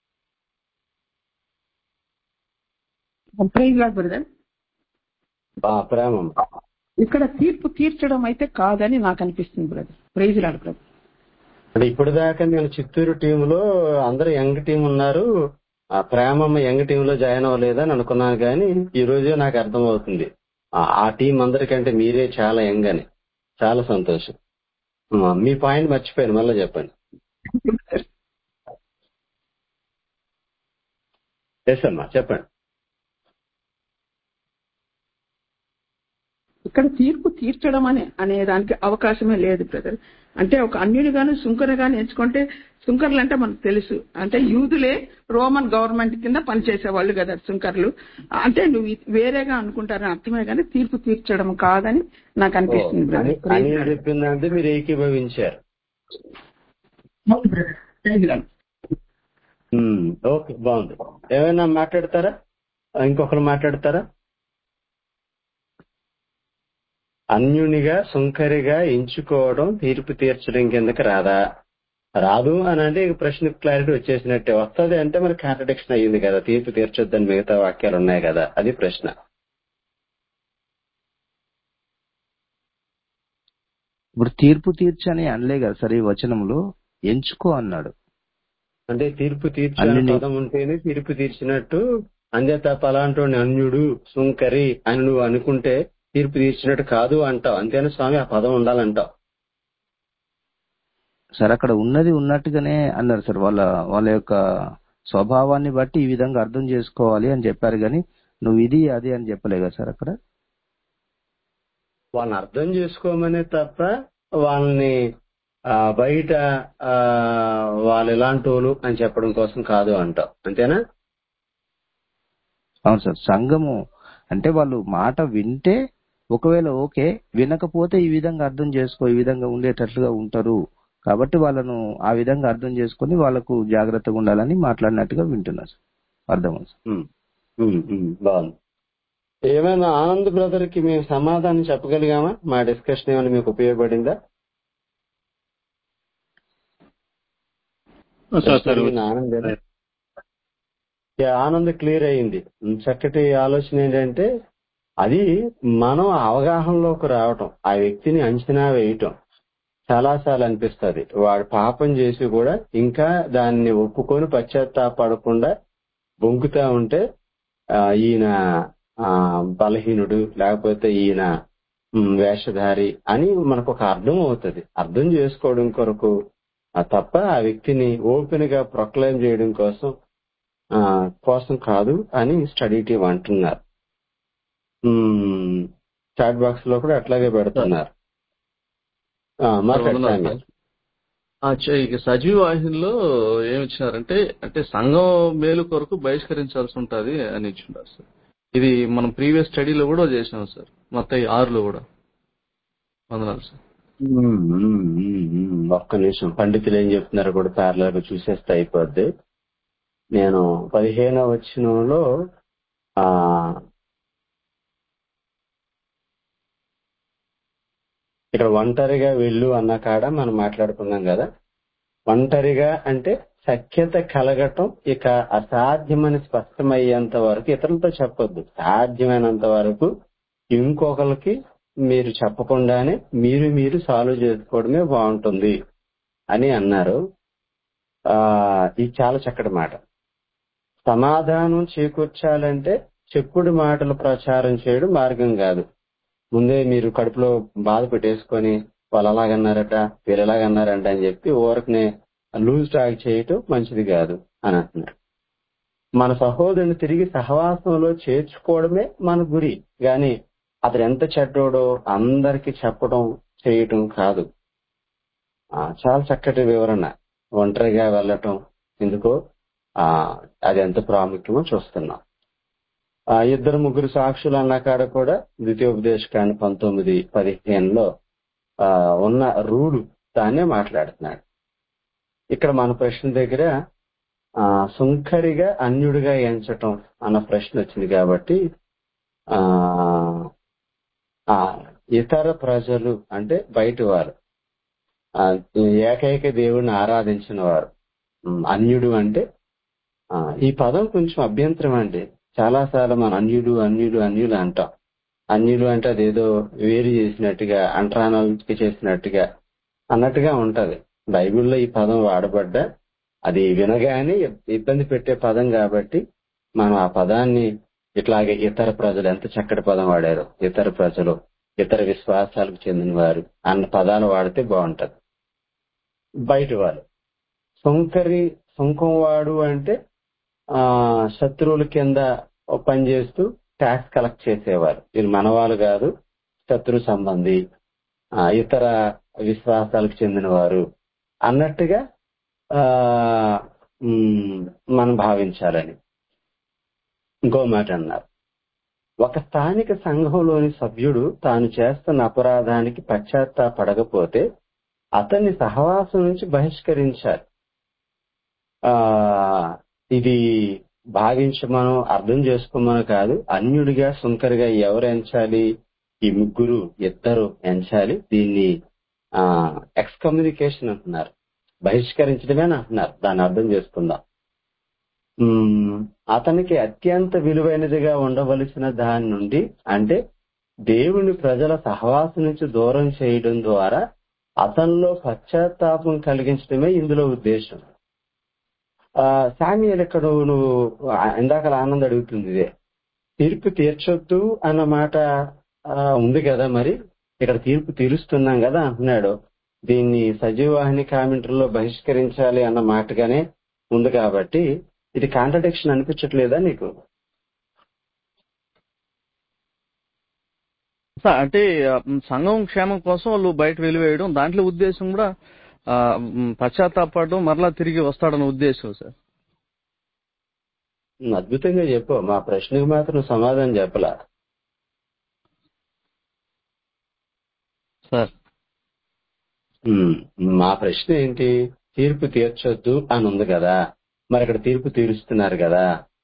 ప్రైజ్ లాడ్ బ్రదర్ బా ప్రేమం ఇక్కడ తీర్పు తీర్చడం అయితే కాదని నాకు అనిపిస్తుంది బ్రదర్ ప్రైజ్ లాడ్ బ్రదర్ అంటే ఇప్పుడు దాకా నేను చిత్తూరు టీంలో అందరూ యంగ్ టీం ఉన్నారు ఆ ప్రేమమ్మ యంగ్ టీం లో జాయిన్ అవ్వలేదని అనుకున్నాను కానీ ఈ రోజే నాకు అర్థమవుతుంది ఆ- ఆ టీం అందరికంటే మీరే చాలా యంగ్ అని చాలా సంతోషం ఆ, మీ పాయింట్ మర్చిపోయాను మళ్ళీ చెప్పండి ఎస్ అమ్మా చెప్పండి ఇక్కడ తీర్పు తీర్చడం అనే అనే దానికి అవకాశమే లేదు బ్రదర్ అంటే ఒక అన్యుని గాను సుంకర గాని ఎంచుకుంటే సుంకర్లు అంటే మనకు తెలుసు అంటే యూదులే రోమన్ గవర్నమెంట్ కింద పనిచేసేవాళ్ళు కదా సుంకర్లు అంటే నువ్వు ఇది వేరేగా అనుకుంటారని అర్థమే కానీ తీర్పు తీర్చడం కాదని నాకు ఓ, అనిపిస్తుంది అని బ్రదర్ ప్రైజ్ అని లార్డ్. చెప్పిందంటే మీరు ఏకీభవించారు అవును brother praise lord. Um, okay బాగుంది ఏమైనా మాట్లాడతారా ఇంకొకరు మాట్లాడతారా అన్యునిగా సుంకరిగా ఎంచుకోవడం తీర్పు తీర్చడం కిందకి రాదా రాదు అని అంటే ఇక ప్రశ్న క్లారిటీ వచ్చేసినట్టే వస్తుంది అంటే మరి కాంట్రడిక్షన్ అయ్యింది కదా తీర్పు తీర్చొద్దని మిగతా వాక్యాలు ఉన్నాయి కదా అది ప్రశ్న ఇప్పుడు తీర్పు తీర్చని అనలే కదా సార్ ఈ వచనంలో ఎంచుకో అన్నాడు అంటే తీర్పు తీర్చు అనే అన్యుని పదం ఉంటేనే తీర్పు తీర్చినట్టు అందేత పలాంటి అన్యుడు సుంకరి అని నువ్వు అనుకుంటే తీర్పు తీర్చినట్టు కాదు అంటావు అంతేనా స్వామి ఆ పదం ఉండాలంటావు సార్ అక్కడ ఉన్నది ఉన్నట్టుగానే అన్నారు సార్ వాళ్ళ వాళ్ళ యొక్క స్వభావాన్ని బట్టి ఈ విధంగా అర్థం చేసుకోవాలి అని చెప్పారు కానీ నువ్వు ఇది అది అని చెప్పలే కదా సార్ అక్కడ వాళ్ళని అర్థం చేసుకోమనే తప్ప వాళ్ళని ఆ, బయట ఆ, వాళ్ళు ఎలాంటి వాళ్ళు అని చెప్పడం కోసం కాదు అంటావు అంతేనా అవును సార్ సంఘము అంటే వాళ్ళు మాట వింటే ఒకవేళ ఓకే వినకపోతే ఈ విధంగా అర్థం చేసుకో ఈ విధంగా ఉండేటట్లుగా ఉంటారు కాబట్టి వాళ్ళను ఆ విధంగా అర్థం చేసుకొని వాళ్ళకు జాగ్రత్తగా ఉండాలని మాట్లాడినట్టుగా వింటున్నా సార్ అర్థమైంది సార్ ఉమ్, ఉమ్, ఉమ్, బాగుంది ఏమైనా ఆనంద్ బ్రదర్ కి మేము సమాధానం చెప్పగలిగామా మా డిస్కషన్ ఏమైనా మీకు ఉపయోగపడిందా సార్ ప్రశ్న సార్ అడిగింది ఆనంద్ కదా యా, ఆనంద్ క్లియర్ అయింది ఉమ్, చక్కటి ఆలోచన ఏంటంటే అది మనం అవగాహనలోకి రావటం ఆ వ్యక్తిని అంచనా వేయటం చాలా సార్లు అనిపిస్తుంది వాడు పాపం చేసి కూడా ఇంకా దాన్ని ఒప్పుకొని పశ్చాత్తాపడకుండా బొంకుతా ఉంటే ఆ, ఈయన ఆ, బలహీనుడు లేకపోతే ఈయన ఉమ్, వేషధారి అని మనకు ఒక అర్థం అవుతుంది అర్థం చేసుకోవడం కొరకు ఆ తప్ప ఆ వ్యక్తిని ఓపెన్ గా ప్రొక్లైమ్ చేయడం కోసం ఆ, కోసం కాదు అని స్టడీ టీం అంటున్నారు చాట్ బాక్స్ లో కూడా అట్లాగే పెడుతున్నారు ఆ, సార్ మాట్లాడు వందనాలు సామ్య సార్ ఆ, చే- ఇక సజీవ వాహినిలో ఏమి ఇచ్చినారంటే అంటే సంఘం మేలు కొరకు బహిష్కరించాల్సి ఉంటది అని ఇచ్చిండారు సార్ ఇది మనం ప్రీవియస్ స్టడీలో కూడా చేసినాం సార్ మొత్తం ఆరులో కూడా వందనాలు సార్ ఉమ్, ఉమ్, ఉమ్, ఉమ్. ఒక్క నిమిషం పండితులు ఏం చెప్తున్నారు కూడా ప్యారలర్ గా చూసేస్తే అయిపోద్ది నేను పదిహేనవ వచనంలో ఆ ఇక్కడ ఒంటరిగా వెళ్ళు అన్న కాడ మనం మాట్లాడుకున్నాం కదా ఒంటరిగా అంటే సఖ్యత కలగటం ఇక అసాధ్యమని స్పష్టమయ్యేంత వరకు ఇతరులతో చెప్పొద్దు సాధ్యమైనంత వరకు ఇంకొకరికి మీరు చెప్పకుండానే మీరు మీరు సాల్వ్ చేసుకోవడమే బాగుంటుంది అని అన్నారు ఆ ఇది చాలా చక్కటి మాట సమాధానం చేకూర్చాలంటే చెప్పుడు మాటలు ప్రచారం చేయడం మార్గం కాదు ముందే మీరు కడుపులో బాధ పెట్టేసుకొని వాళ్ళు అలాగన్నారట వీళ్ళు ఎలాగన్నారంట అని చెప్పి ఊరకనే లూజ్ టాక్ చేయటం మంచిది కాదు అని అంటున్నారు మన సహోదరుని తిరిగి సహవాసంలో చేర్చుకోవడమే మన గురి గాని అతడు ఎంత చెడ్డోడో అందరికి చెప్పడం చేయటం కాదు ఆ, చాలా చక్కటి వివరణ ఒంటరిగా వెళ్ళటం ఎందుకో ఆ అది ఎంత ప్రాముఖ్యమో చూస్తున్నాం ఆ ఇద్దరు ముగ్గురు సాక్షులు అన్న కాడ కూడా ద్వితీయోపదేశకాండ పంతొమ్మిది పదిహేనులో ఆ ఉన్న రూలు దాన్నే మాట్లాడుతున్నాడు ఇక్కడ మన ప్రశ్న దగ్గర ఆ సుంకరిగా అన్యుడిగా ఎంచటం అన్న ప్రశ్న వచ్చింది కాబట్టి ఆ ఆ ఇతర ప్రజలు అంటే బయట వారు ఆ, ఏకైక దేవుడిని ఆరాధించిన వారు ఉమ్, అన్యుడు అంటే ఆ, ఈ పదం కొంచెం అభ్యంతరం అండి చాలా సార్లు మనం అన్యులు అన్యులు అన్యులు అంటాం అన్యులు అంటే అదేదో వేరు చేసినట్టుగా అంటరానాలకి చేసినట్టుగా అన్నట్టుగా ఉంటది బైబిల్లో ఈ పదం వాడబడ్డా అది వినగానే ఇబ్బంది పెట్టే పదం కాబట్టి మనం ఆ పదాన్ని ఇట్లాగే ఇతర ప్రజలు ఎంత చక్కటి పదం వాడారు ఇతర ప్రజలు ఇతర విశ్వాసాలకు చెందిన వారు అన్న పదాలు వాడితే బాగుంటది బయట వాళ్ళు సుంకరి సుంకం వాడు అంటే ఆ శత్రువుల కింద పనిచేస్తూ ట్యాక్స్ కలెక్ట్ చేసేవారు వీళ్ళు మనవాళ్ళు కాదు శత్రు సంబంధి ఆ, ఇతర విశ్వాసాలకు చెందిన వారు అన్నట్టుగా ఆ ఉమ్, మనం భావించాలని ఇంకో మాట అన్నారు ఒక స్థానిక సంఘంలోని సభ్యుడు తాను చేస్తున్న అపరాధానికి పశ్చాత్తాపడకపోతే అతన్ని సహవాసం నుంచి బహిష్కరించాలి ఆ ఇది భావించమను అర్థం చేసుకోమను కాదు అన్యుడిగా సుంకరిగా ఎవరు ఎంచాలి ఈ ముగ్గురు ఇద్దరు ఎంచాలి దీన్ని ఆ ఎక్స్కమ్యూనికేషన్ అంటున్నారు బహిష్కరించడమే అని అంటున్నారు దాన్ని అర్థం చేసుకుందాం ఉమ్, అతనికి అత్యంత విలువైనదిగా ఉండవలసిన దాని నుండి అంటే దేవుని ప్రజల సహవాసం నుంచి దూరం చేయడం ద్వారా అతనిలో పశ్చాత్తాపం కలిగించడమే ఇందులో ఉద్దేశం ఆ సామ్యుల్ ఇక్కడ నువ్వు ఆ, ఇందాక ఆనంద్ అడుగుతుంది ఇదే తీర్పు తీర్చొద్దు అన్న మాట ఆ, ఉంది కదా మరి ఇక్కడ తీర్పు తీరుస్తున్నాం కదా అంటున్నాడు దీన్ని సజీవవాహిని కామెంటరీలో బహిష్కరించాలి అన్న మాటగానే ఉంది కాబట్టి ఇది కాంట్రడిక్షన్ అనిపించట్లేదా నీకు సార్ అంటే ఆ, మ్, సంఘం క్షేమం కోసం వాళ్ళు బయట వెలివేయడం దాంట్లో ఉద్దేశం కూడా ఆ, మ్, పశ్చాత్తాపడడం మరలా తిరిగి వస్తాడన్న ఉద్దేశం సార్ ఉమ్, అద్భుతంగా చెప్పు మా ప్రశ్నకు మాత్రం సమాధానం చెప్పలా సార్ ఉమ్, మా ప్రశ్న ఏంటి తీర్పు తీర్చొద్దు అని ఉంది కదా మరి ఇక్కడ తీర్పు తీరుస్తున్నారు కదా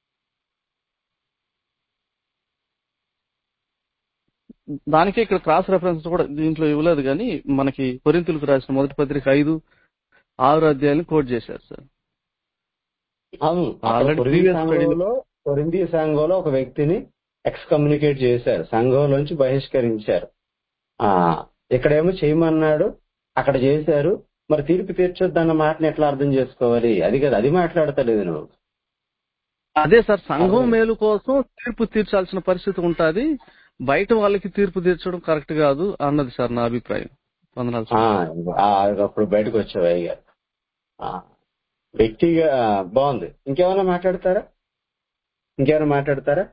దానికి ఇక్కడ క్రాస్ రెఫరెన్స్ కూడా దీంట్లో ఇవ్వలేదు కానీ మనకి కొరింతలకు రాసిన మొదటి పత్రిక ఐదు ఆరు అధ్యాయాలను కోట్ చేశారు సార్ అవును అక్కడ ఆల్రెడీ కొరింథీ ప్రీవియస్ స్టడీలో సంఘంలో కొరింథీ సంఘంలో ఒక వ్యక్తిని ఎక్స్కమ్యూనికేట్ చేశారు సంఘంలోంచి బహిష్కరించారు ఆ ఇక్కడేమో చేయమన్నాడు అక్కడ చేశారు మరి తీర్పు తీర్చొద్దు అన్న మాటని ఎట్లా అర్థం చేసుకోవాలి అది కదా అది మాట్లాడతలేదు నువ్వు అదే సార్ సంఘం అదే మేలు కోసం తీర్పు తీర్చాల్సిన పరిస్థితి ఉంటుంది బయట వాళ్ళకి తీర్పు తీర్చడం కరెక్ట్ కాదు అన్నది సార్ నా అభిప్రాయం వందనాలు ఆ, సార్ ఆ, అప్పుడు బయటకు వచ్చావు అయ్యారు వ్యక్తిగా ఆ, బాగుంది ఇంకేమైనా మాట్లాడతారా ఇంకేమైనా మాట్లాడతారా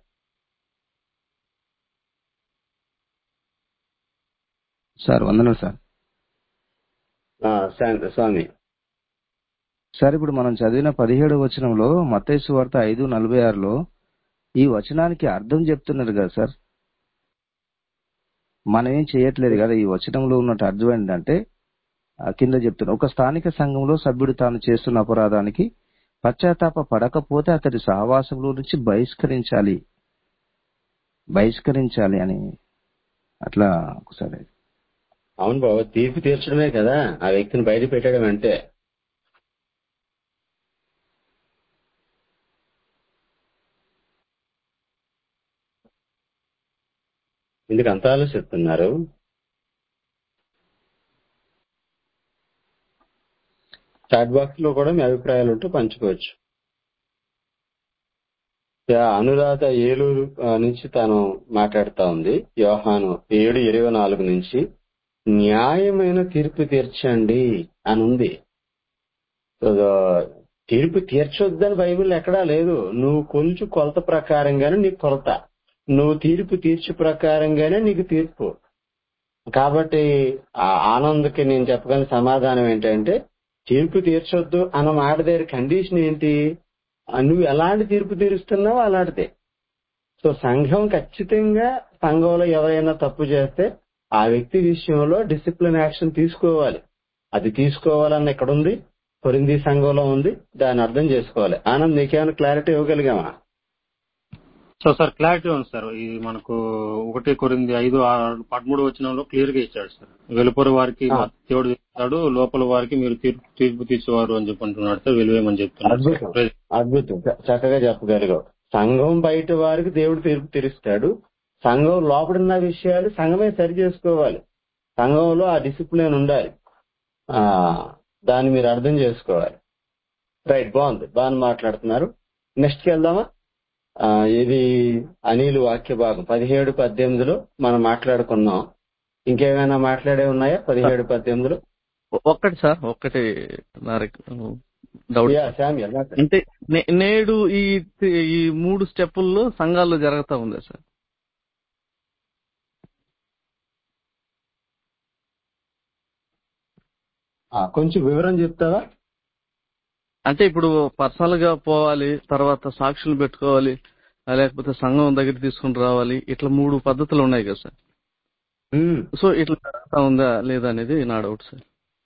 సార్ వందనాలు సార్ ఆ, శాంత- స్వామి సార్ ఇప్పుడు మనం చదివిన పదిహేడు వచనంలో మత్తయి వార్త ఐదు నలభై ఆరులో ఈ వచనానికి అర్థం చెప్తున్నారు కదా సార్ మనం ఏం చేయట్లేదు కదా ఈ వచనంలో ఉన్నట్టు అర్థం ఏంటంటే ఆ కింద చెప్తున్నా ఒక స్థానిక సంఘంలో సభ్యుడు తాను చేస్తున్న అపరాధానికి పశ్చాత్తాప పడకపోతే అతడి సహవాసంలో నుంచి బహిష్కరించాలి బహిష్కరించాలి అని అట్లా ఒకసారి అవును బాబు తీర్పు తీర్చడమే కదా ఆ వ్యక్తిని బయట పెట్టడం అంటే ఎందుకు అంత ఆలోచిస్తున్నారు చాట్ బాక్స్ లో కూడా మీ అభిప్రాయాలు ఉంటే పంచుకోవచ్చు యా, అనురాధ ఏలూరు ఆ, నుంచి తను మాట్లాడుతా ఉంది యోహాను ఏడు ఇరవై నాలుగు నుంచి న్యాయమైన తీర్పు తీర్చండి అని ఉంది సో, తీర్పు తీర్చొద్దని బైబిల్ ఎక్కడా లేదు నువ్వు కొంచెం కొలత ప్రకారంగానే నీకు కొలత నువ్వు తీర్పు తీర్చు ప్రకారంగానే నీకు తీర్పు కాబట్టి ఆ ఆనంద్కి నేను చెప్పగల సమాధానం ఏంటంటే తీర్పు తీర్చొద్దు అన్న మాట దగ్గర కండిషన్ ఏంటి ఆ, నువ్వు ఎలాంటి తీర్పు తీరుస్తున్నావో అలాంటిదే సో సంఘం ఖచ్చితంగా సంఘంలో ఎవరైనా తప్పు చేస్తే ఆ వ్యక్తి విషయంలో డిసిప్లిన్ యాక్షన్ తీసుకోవాలి అది తీసుకోవాలన్న ఇక్కడ ఉంది కొరింది సంఘంలో ఉంది దాన్ని అర్థం చేసుకోవాలి ఆనంద్ నీకేమైనా క్లారిటీ ఇవ్వగలిగామా సో సార్ క్లారిటీ ఉంది సార్ ఇది మనకు ఒకటి కొరింది ఐదు ఆరు పదమూడు వచ్చినంలో క్లియర్ గా ఇచ్చాడు సార్ వెలుపరి వారికి ఆ. మా దేవుడు ఇస్తాడు లోపల వారికి మీరు తీర్పు తీర్పు తీర్చేవారు అని చెప్పి అంటున్నాడు సార్ వెలువేమని చెప్తున్నాడు సార్ అద్భుతం ప్రైజ్ అద్భుతం చ- చక్కగా చెప్పగలిగావు సంఘం బయట వారికి దేవుడు తీర్పు తీరుస్తాడు సంఘం లోపడున్న విషయాలు సంఘమే సరి చేసుకోవాలి సంఘంలో ఆ డిసిప్లిన్ ఉండాలి ఆ దాన్ని మీరు అర్థం చేసుకోవాలి రైట్ బాగుంది బాగా మాట్లాడుతున్నారు నెక్స్ట్ కి వెళ్దామా ఆ, ఇది అనిల్ వాక్య భాగం పదిహేడు పద్దెనిమిదిలో మనం మాట్లాడుకున్నాం ఇంకేమైనా మాట్లాడే ఉన్నాయా పదిహేడు పద్దెనిమిదిలో ఒక్కటి సార్ ఒక్కటి నా డౌట్ యా శామ్యుల్ మాట్లాడు. అంటే నే- నేడు ఈ ఈ మూడు స్టెప్పుల్లో సంఘాల్లో జరుగుతా ఉంది సార్ ఆ, కొంచెం వివరం చెప్తావా అంటే ఇప్పుడు పర్సనల్ గా పోవాలి తర్వాత సాక్షులు పెట్టుకోవాలి ఆ, లేకపోతే సంఘం దగ్గర తీసుకుని రావాలి ఇట్లా మూడు పద్ధతులు ఉన్నాయి కదా సార్ ఉమ్. సో ఇట్లా జరుగుతా ఉందా లేదా అనేది నా డౌట్ సార్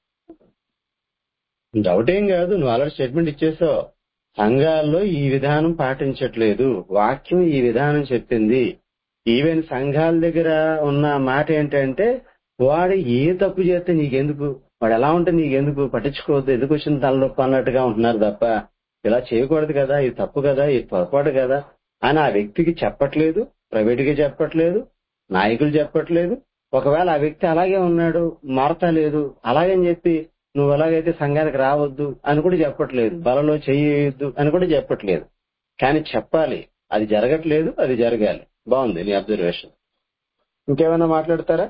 డౌట్ ఏం కాదు నువ్వు ఆల్రెడీ స్టేట్మెంట్ ఇచ్చేసావు సంఘాల్లో ఈ విధానం పాటించట్లేదు వాక్యం ఈ విధానం చెప్పింది ఈవెన్ సంఘాల దగ్గర ఉన్న మాట ఏంటంటే వాడు ఏ తప్పు చేస్తే నీకెందుకు వాడు ఎలా ఉంటే నీకెందుకు పట్టించుకోవద్దు ఎందుకు వచ్చిన తలనొప్పి అన్నట్టుగా ఉంటున్నారు తప్ప ఇలా చేయకూడదు కదా ఇది తప్పు కదా ఇది పొరపాటు కదా అని ఆ వ్యక్తికి చెప్పట్లేదు ప్రైవేట్ గా చెప్పట్లేదు నాయకులు చెప్పట్లేదు ఒకవేళ ఆ వ్యక్తి అలాగే ఉన్నాడు మారతా లేదు అలాగని చెప్పి నువ్వు ఎలాగైతే సంఘానికి రావద్దు అని కూడా చెప్పట్లేదు బలలో చేయొద్దు అని కూడా చెప్పట్లేదు కానీ చెప్పాలి అది జరగట్లేదు అది జరగాలి బాగుంది నీ అబ్జర్వేషన్ ఇంకేమైనా మాట్లాడతారా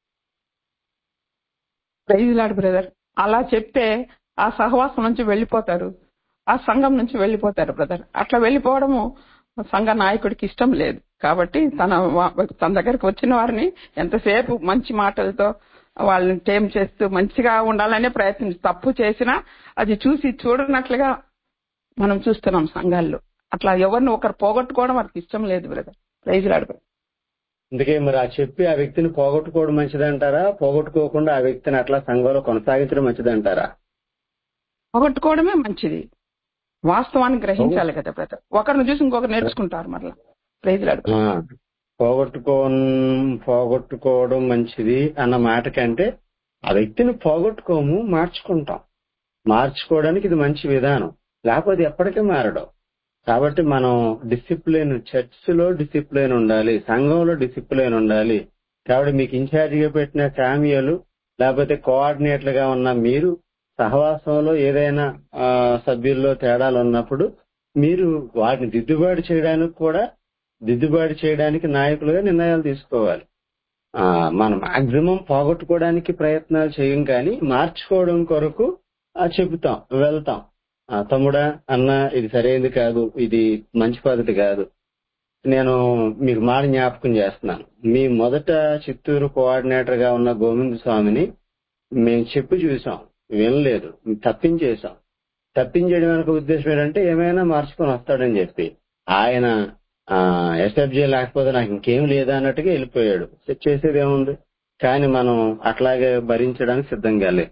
ప్రైజ్ లాడ్ బ్రదర్ అలా చెప్తే ఆ సహవాసం నుంచి వెళ్ళిపోతారు ఆ సంఘం నుంచి వెళ్ళిపోతారు బ్రదర్ అట్లా వెళ్ళిపోవడము సంఘ నాయకుడికి ఇష్టం లేదు కాబట్టి తన వా- తన దగ్గరకు వచ్చిన వారిని ఎంతసేపు మంచి మాటలతో వాళ్ళని టేమ్ చేస్తూ మంచిగా ఉండాలనే ప్రయత్నం తప్పు చేసినా అది చూసి చూడనట్లుగా మనం చూస్తున్నాం సంఘాల్లో అట్లా ఎవరిని ఒకరు పోగొట్టుకోవడం వారికి ఇష్టం లేదు బ్రదర్ ప్రైజ్ లాడ్ brother. అందుకే మరి ఆ చెప్పి ఆ వ్యక్తిని పోగొట్టుకోవడం మంచిదంటారా పోగొట్టుకోకుండా ఆ వ్యక్తిని అట్లా సంఘంలో కొనసాగించడం మంచిదంటారా పోగొట్టుకోవడమే మంచిది వాస్తవాన్ని గ్రహించాలి కదా బ్రదర్ ఒకరిని చూసి ఇంకొకరు నేర్చుకుంటారు మరలా ప్రైజ్ లాడ్ ఆ, పోగొట్టుకో పోగొట్టుకోవడం మంచిది అన్న మాట కంటే ఆ వ్యక్తిని పోగొట్టుకోము మార్చుకుంటాం మార్చుకోవడానికి ఇది మంచి విధానం లేకపోతే ఎప్పటికీ మారడం కాబట్టి మనం డిసిప్లిన్ చర్చ్ లో డిసిప్లిన్ ఉండాలి సంఘంలో డిసిప్లిన్ ఉండాలి కాబట్టి మీకు ఇన్ఛార్జిగా పెట్టిన శామ్యులు లేకపోతే కోఆర్డినేటర్ గా ఉన్న మీరు సహవాసంలో ఏదైనా ఆ, సభ్యుల్లో తేడాలు ఉన్నప్పుడు మీరు వాటిని దిద్దుబాటు చేయడానికి కూడా దిద్దుబాటు చేయడానికి నాయకులుగా నిర్ణయాలు తీసుకోవాలి ఆ, మనం మాక్సిమం పోగొట్టుకోవడానికి ప్రయత్నాలు చేయం కానీ మార్చుకోవడం కొరకు ఆ, చెబుతాం వెళ్తాం ఆ, తమ్ముడా అన్న ఇది సరైనది కాదు ఇది మంచి పద్ధతి కాదు నేను మీకు మాట జ్ఞాపకం చేస్తున్నాను మీ మొదట చిత్తూరు కోఆర్డినేటర్ గా ఉన్న గోవింద స్వామిని మేము చెప్పి చూసాం వినలేదు తప్పించేసాం తప్పించేయడం వెనక ఉద్దేశం ఏంటంటే ఏమైనా మార్చుకొని వస్తాడని చెప్పి ఆయన ఎస్ఎఫ్జే లేకపోతే నాకు ఇంకేం లేదా అన్నట్టుగా వెళ్ళిపోయాడు చేసేది ఏముంది కానీ మనం అట్లాగే భరించడానికి సిద్ధంగా లేదు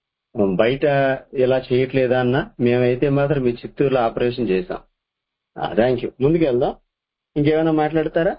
బయట ఇలా చేయట్లేదా అన్న మేమైతే మాత్రం మీ చిత్తూరులో ఆపరేషన్ చేశాం థ్యాంక్ యూ ముందుకు వెళ్దాం ఇంకేమైనా మాట్లాడతారా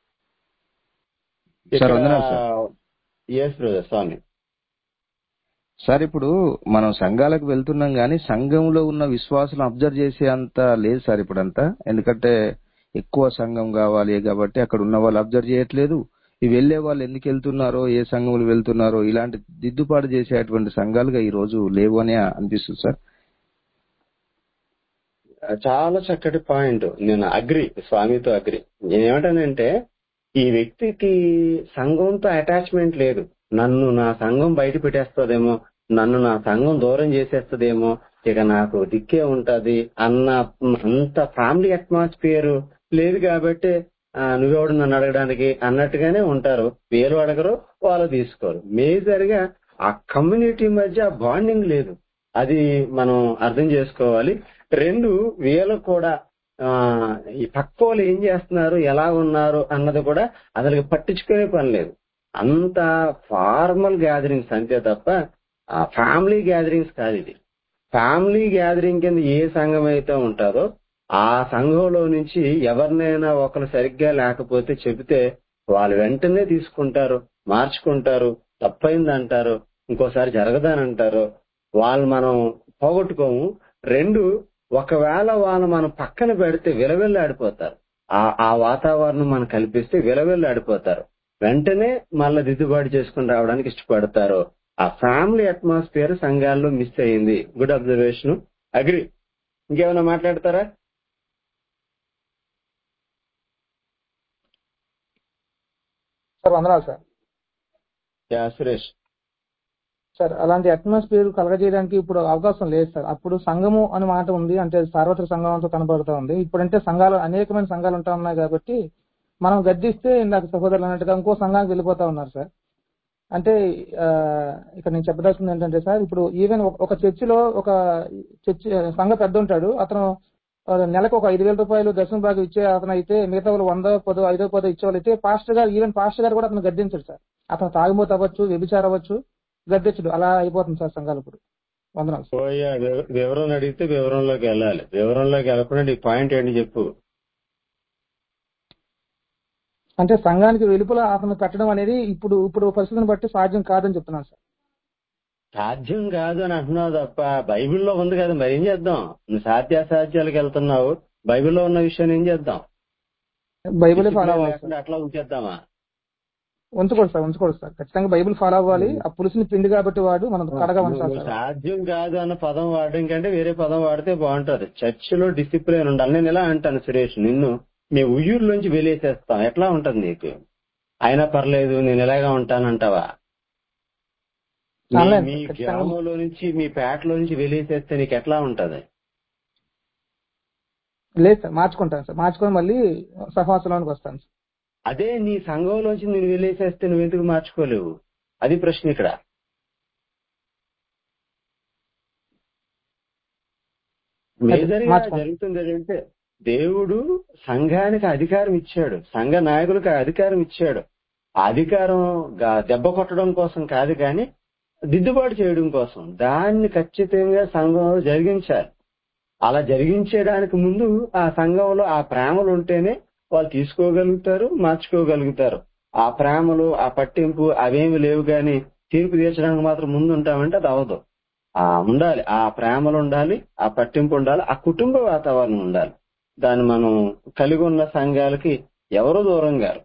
సార్ వందనాలు sir yes brother Swami sir ఇప్పుడు మనం సంఘాలకు వెళ్తున్నాం కానీ సంఘంలో ఉన్న విశ్వాసులను అబ్జర్వ్ చేసే అంత లేదు సార్ ఇప్పుడంతా ఎందుకంటే ఎక్కువ సంఘం కావాలి కాబట్టి అక్కడ ఉన్న వాళ్ళు అబ్జర్వ్ చేయట్లేదు ఈ వెళ్లే వాళ్ళు ఎందుకు వెళ్తున్నారో ఏ సంఘములు వెళ్తున్నారో ఇలాంటి దిద్దుబాటు చేసేటువంటి సంఘాలుగా ఈ రోజు లేవు అని అనిపిస్తుంది సార్ చాలా చక్కటి పాయింట్ నేను అగ్రి స్వామితో అగ్రి నేనేమంటానంటే ఈ వ్యక్తికి సంఘంతో అటాచ్మెంట్ లేదు నన్ను నా సంఘం బయట పెట్టేస్తుందేమో నన్ను నా సంఘం దూరం చేసేస్తుందేమో ఇక నాకు దిక్కే ఉంటది అన్న అంత ఫ్యామిలీ అట్మాస్ఫియర్ లేదు కాబట్టి ఆ, నువ్వెవడు నన్ను అడగడానికి అన్నట్టుగానే ఉంటారు వీళ్ళు అడగరు వాళ్ళు తీసుకోరు మేజర్ గా ఆ కమ్యూనిటీ మధ్య బాండింగ్ లేదు అది మనం అర్థం చేసుకోవాలి రెండు వీళ్ళు కూడా ఆ ఈ పక్క వాళ్ళు ఏం చేస్తున్నారు ఎలా ఉన్నారు అన్నది కూడా అసలు పట్టించుకునే పని లేదు అంత ఫార్మల్ గ్యాదరింగ్స్ అంతే తప్ప ఆ ఫ్యామిలీ గ్యాదరింగ్స్ కాదు ఇది ఫ్యామిలీ గ్యాదరింగ్ కింద ఏ సంఘం అయితే ఉంటారో ఆ సంఘంలో నుంచి ఎవరినైనా ఒకరు సరిగ్గా లేకపోతే చెబితే వాళ్ళు వెంటనే తీసుకుంటారు మార్చుకుంటారు తప్పైంది అంటారు ఇంకోసారి జరగదని అంటారు వాళ్ళు మనం పోగొట్టుకోము రెండు ఒకవేళ వాళ్ళు మనం పక్కన పెడితే విలవిల్లాడిపోతారు ఆ ఆ వాతావరణం మనం కల్పిస్తే విలవిల్లాడిపోతారు వెంటనే మళ్ళీ దిద్దుబాటు చేసుకుని రావడానికి ఇష్టపడతారు ఆ ఫ్యామిలీ అట్మాస్ఫియర్ సంఘాల్లో మిస్ అయింది గుడ్ అబ్జర్వేషన్ అగ్రి ఇంకేమైనా మాట్లాడతారా సార్ వందనాలు సార్ యా సురేష్ సార్ అలాంటి అట్మాస్ఫియర్ కలగజేయడానికి ఇప్పుడు అవకాశం లేదు సార్ అప్పుడు సంఘము అని మాట ఉంది అంటే సార్వత్రిక సంఘం అంతా కనబడుతూ ఉంది ఇప్పుడంటే సంఘాలు అనేకమైన సంఘాలు ఉంటా ఉన్నాయి కాబట్టి మనం గద్దిస్తే ఇందాక సహోదరులు అన్నట్టుగా ఇంకో సంఘానికి వెళ్ళిపోతా ఉన్నారు సార్ అంటే ఆ, ఇక్కడ నేను చెప్పదలుచుకుంది ఏంటంటే సార్ ఇప్పుడు ఈవెన్ ఒక చర్చిలో ఒక చర్చి సంఘ పెద్ద ఉంటాడు అతను ఆ, నెలకు ఒక ఐదు వేల రూపాయలు దర్శన భాగం ఇచ్చే అతను అయితే మిగతా వాళ్ళు వంద పదో ఐదో పదో ఇచ్చేవాళ్ళు అయితే పాస్టర్ గారు ఈవెన్ పాస్టర్ గారు కూడా అతను గద్దించాడు సార్ అతను తాగుబోతు అవ్వచ్చు వ్యభిచారం అవ్వచ్చు గద్దెచ్చుడు అలా అయిపోతుంది సార్ సంఘాలు ఇప్పుడు వందనాలు సార్ పోయా వివ- వివరణ అడిగితే వివరంలోకి వెళ్ళాలి వివరంలోకి వెళ్ళకుండా నీ పాయింట్ ఏంటి చెప్పు అంటే సంఘానికి వెలుపల అతను పెట్టడం అనేది ఇప్పుడు ఇప్పుడు పరిస్థితిని బట్టి సాధ్యం కాదని చెప్తున్నాను సార్ సాధ్యం కాదు అని అంటున్నావు తప్ప బైబిల్లో ఉంది కదా మరి ఏం చేద్దాం నువ్వు సాధ్యాసాధ్యాలకు వెళ్తున్నావు బైబిల్లో ఉన్న విషయాన్ని ఏం చేద్దాం బైబిల్ ఫాలో డిసిప్లిన్ అవ్వాలి సార్ లేకుండా అట్లా ఉంచేద్దామా ఉంచకూడదు సార్ ఉంచకూడదు సార్ ఖచ్చితంగా బైబిల్ ఫాలో అవ్వాలి ఆ పులిసిని పిండి కాబట్టి వాడు మనం కడగా నువ్వు ఉంచాలి సార్ సాధ్యం కాదు అన్న పదం వాడడం కంటే వేరే పదం వాడితే బాగుంటది చర్చిలో డిసిప్లిన్ ఉండాలి నేను ఇలా అంటాను సురేష్ నిన్ను మీ ఉయ్యూరులోంచి వెలేసేస్తాం ఎట్లా ఉంటది నీకు అయినా పర్లేదు నేను ఇలాగా ఉంటానంటావా మీ అనలేదు మీ సార్ ఖచ్చితంగా గ్రామంలో నుంచి మీ పేటలో నుంచి వెలేసేస్తే నీకు ఎట్లా ఉంటది లేదు సార్ మార్చుకుంటాను సార్ మార్చుకొని మళ్ళీ సహవాసంలోనికి వస్తాను సార్ అదే నీ సంఘంలోంచి నేను వెలేసేస్తే నువ్వు ఎందుకు మార్చుకోలేవు అది ప్రశ్న ఇక్కడ మేజర్ గా మార్చుకుంటాను జరుగుతుంది ఏంటంటే దేవుడు సంఘానికి అధికారం ఇచ్చాడు సంఘ నాయకులకు అధికారం ఇచ్చాడు ఆ అధికారం గా- దెబ్బ కొట్టడం కోసం కాదు కానీ దిద్దుబాటు చేయడం కోసం దాన్ని ఖచ్చితంగా సంఘంలో జరిగించాలి అలా జరిగించడానికి ముందు ఆ సంఘంలో ఆ ప్రేమలు ఉంటేనే వాళ్ళు తీసుకోగలుగుతారు మార్చుకోగలుగుతారు ఆ ప్రేమలు ఆ పట్టింపు అవేమి లేవు కానీ తీర్పు తీర్చడానికి మాత్రం ముందు ఉంటామంటే అది అవదు ఆ ఉండాలి ఆ ప్రేమలు ఉండాలి ఆ పట్టింపు ఉండాలి ఆ కుటుంబ వాతావరణం ఉండాలి దాన్ని మనం కలిగి ఉన్న సంఘాలకి ఎవరు దూరం గారు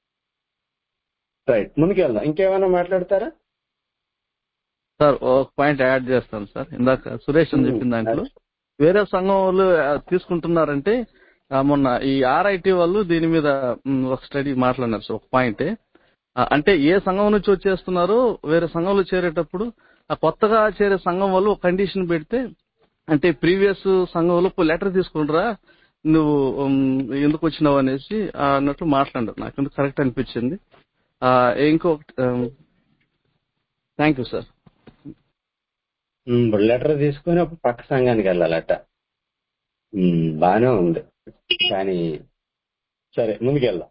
రైట్ ముందుకెళ్దాం ఇంకేమైనా మాట్లాడతారా సార్ ఒక పాయింట్ యాడ్ చేస్తాను సార్ ఇందాక సురేష్ అని చెప్పిన దాంట్లో వేరే సంఘం వాళ్ళు ఆ, తీసుకుంటున్నారంటే ఆ, మొన్న ఈ ఆర్ఐటి వాళ్ళు దీని మీద మ్, ఒక స్టడీ మాట్లాడినారు సార్ ఒక పాయింట్ అంటే ఏ సంఘం నుంచి వచ్చేస్తున్నారో వేరే సంఘంలో చేరేటప్పుడు ఆ కొత్తగా చేరే సంఘం వాళ్ళు ఒక కండిషన్ పెడితే అంటే ప్రీవియస్ సంఘంలో లెటర్ తీసుకుంటారా నువ్వు ఉమ్, ఎందుకు వచ్చినావు అనేసి ఆ, అన్నట్టు మాట్లాడారు నాకు ఎందుకు కరెక్ట్ అనిపించింది ఆ, ఇంకొకటి థ్యాంక్ యూ సార్ ఉమ్, ఇప్పుడు లెటర్ తీసుకుని అప్పుడు పక్క సంఘానికి వెళ్ళాలట ఉమ్, బానే ఉంది కానీ సరే ముందుకెళ్దాం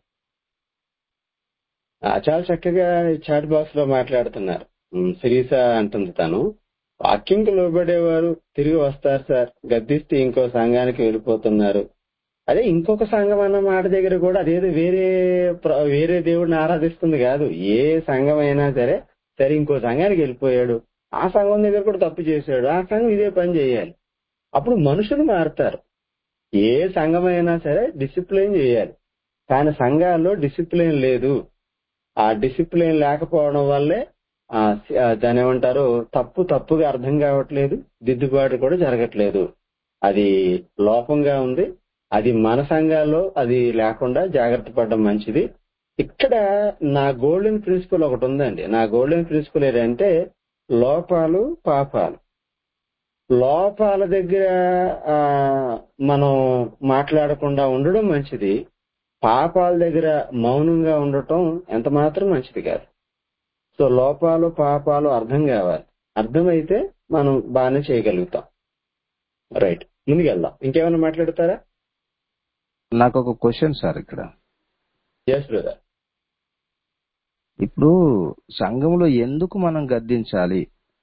ఆ, చాలా చక్కగా చాట్ బాక్స్ లో మాట్లాడుతున్నారు ఉమ్, శిరీష అంటుంది తను వాక్యంకి లోబడేవారు తిరిగి వస్తారు సార్ గద్దిస్తే ఇంకో సంఘానికి వెళ్ళిపోతున్నారు అదే ఇంకొక సంఘం అన్న మాట దగ్గర కూడా అదేదో వేరే ప్ర- వేరే దేవుడిని ఆరాధిస్తుంది కాదు ఏ సంఘం అయినా సరే సరే ఇంకో సంఘానికి వెళ్ళిపోయాడు ఆ సంఘం దగ్గర కూడా తప్పు చేశాడు ఆ సంఘం ఇదే పని చేయాలి అప్పుడు మనుషులు మారుతారు ఏ సంఘమైనా సరే డిసిప్లిన్ చేయాలి కానీ సంఘాల్లో డిసిప్లిన్ లేదు ఆ డిసిప్లిన్ లేకపోవడం వల్లే ఆ ఆ దాని ఏమంటారు తప్పు తప్పుగా అర్థం కావట్లేదు దిద్దుబాటు కూడా జరగట్లేదు అది లోపంగా ఉంది అది మన సంఘాల్లో అది లేకుండా జాగ్రత్త పడడం మంచిది ఇక్కడ నా గోల్డెన్ ప్రిన్సిపల్ ఒకటి ఉందండి నా గోల్డెన్ ప్రిన్సిపల్ ఏంటంటే లోపాలు పాపాలు లోపాల దగ్గర ఆ, మనం మాట్లాడకుండా ఉండడం మంచిది పాపాల దగ్గర మౌనంగా ఉండటం ఎంత మాత్రం మంచిది కాదు సో లోపాలు పాపాలు అర్థం కావాలి అర్థమైతే మనం బాగానే చేయగలుగుతాం రైట్ ముందుకెళ్దాం ఇంకేమైనా మాట్లాడతారా నాకు ఒక క్వశ్చన్ సార్ ఇక్కడ ఎస్ బ్రదర్ ఇప్పుడు సంఘంలో ఎందుకు మనం గద్దించాలి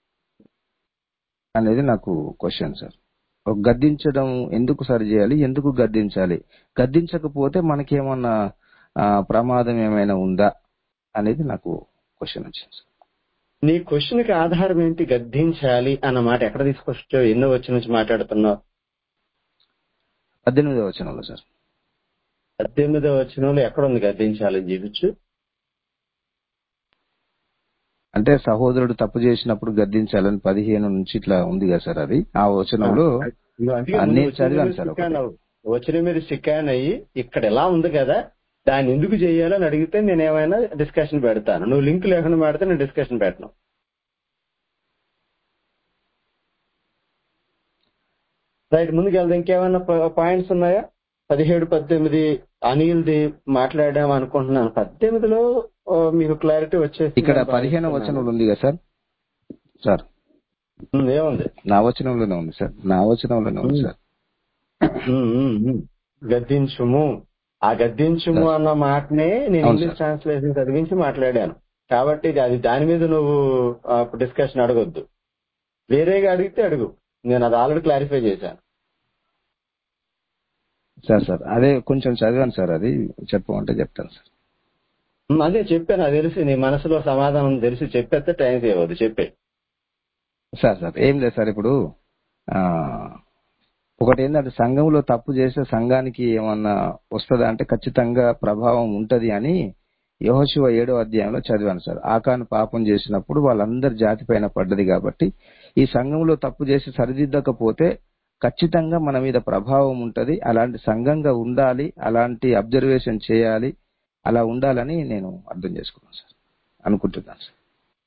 అనేది నాకు క్వశ్చన్ సార్ ఒక గద్దించడం ఎందుకు సరి చేయాలి ఎందుకు గద్దించాలి గద్దించకపోతే మనకేమన్నా ఆ, ప్రమాదం ఏమైనా ఉందా అనేది నాకు క్వశ్చన్ వచ్చింది సార్ నీ క్వశ్చన్ కి ఆధారం ఏంటి గద్దించాలి అన్న మాట ఎక్కడ తీసుకొచ్చావు ఎన్నో వచ్చి నుంచి మాట్లాడుతున్నావు పద్దెనిమిదవ వచనంలో సార్ పద్దెనిమిదవ వచనంలో ఎక్కడ ఉంది గద్దించాలని చూపించు అంటే సహోదరుడు తప్పు చేసినప్పుడు గద్దించాలని పదిహేను నుంచి ఇట్లా ఉంది కదా సార్ అది ఆ వచనంలో నువ్వు అందుకే ఆ, ముందు నేను వచ్చిన చదివాను మీద సార్ స్టిక్ ఆన్ ఒకటి అవ్వు. వచ్చిన మీద స్టికాన్ అయ్యి ఇక్కడ ఎలా ఉంది కదా దాన్ని ఎందుకు చేయాలని అడిగితే నేను ఏమైనా డిస్కషన్ పెడతాను నువ్వు లింక్ లేకుండా పెడితే నేను డిస్కషన్ పెట్టను రైట్ ముందుకు వెళ్దాం ఇంకేమైనా పాయింట్స్ ఉన్నాయా పదిహేడు పద్దెనిమిది అనిల్ది మాట్లాడాం అనుకుంటున్నాను పద్దెనిమిదిలో ఓ, మీకు క్లారిటీ వచ్చేసి ఇక్కడ పదిహేను వచనంలో ఉంది కదా సార్ సార్ ఏముంది నా వచనంలోనే ఉంది సార్ నా వచనంలోనే ఉంది సార్ ఉమ్, ఉమ్, ఉమ్. గద్దించుము ఆ గద్దించుము అన్న మాటనే నేను అవును ఇంగ్లీష్ సార్. ట్రాన్స్లేషన్ చదివించి మాట్లాడాను కాబట్టి ఇది అది దాని మీద నువ్వు డిస్కషన్ అడగొద్దు వేరేగా అడిగితే అడుగు నేను అది ఆల్రెడీ క్లారిఫై చేశాను సార్ సార్ అదే కొంచెం చదివాను సార్ అది చెప్పమంటే చెప్తాను సార్ ఉమ్, అదే చెప్పాను అది తెలిసి నీ మనసులో సమాధానం తెలిసి చెప్పేస్తే టైం సేవ్ అవుతుంది చెప్పే సార్ సార్ ఏం లేదు సార్ ఇప్పుడు ఆ ఒకటి ఏంటంటే సంఘంలో తప్పు చేస్తే సంఘానికి ఏమన్నా వస్తుందా అంటే ఖచ్చితంగా ప్రభావం ఉంటది అని యెహోషువ ఏడో అధ్యాయంలో చదివాను సార్ ఆకాను పాపం చేసినప్పుడు వాళ్ళందరి జాతి పైన పడ్డది కాబట్టి ఈ సంఘంలో తప్పు చేసి సరిదిద్దకపోతే ఖచ్చితంగా మన మీద ప్రభావం ఉంటది అలాంటి సంఘంగా ఉండాలి అలాంటి అబ్జర్వేషన్ చేయాలి అలా ఉండాలని నేను అర్థం చేసుకున్నాను సార్ అనుకుంటున్నాను సార్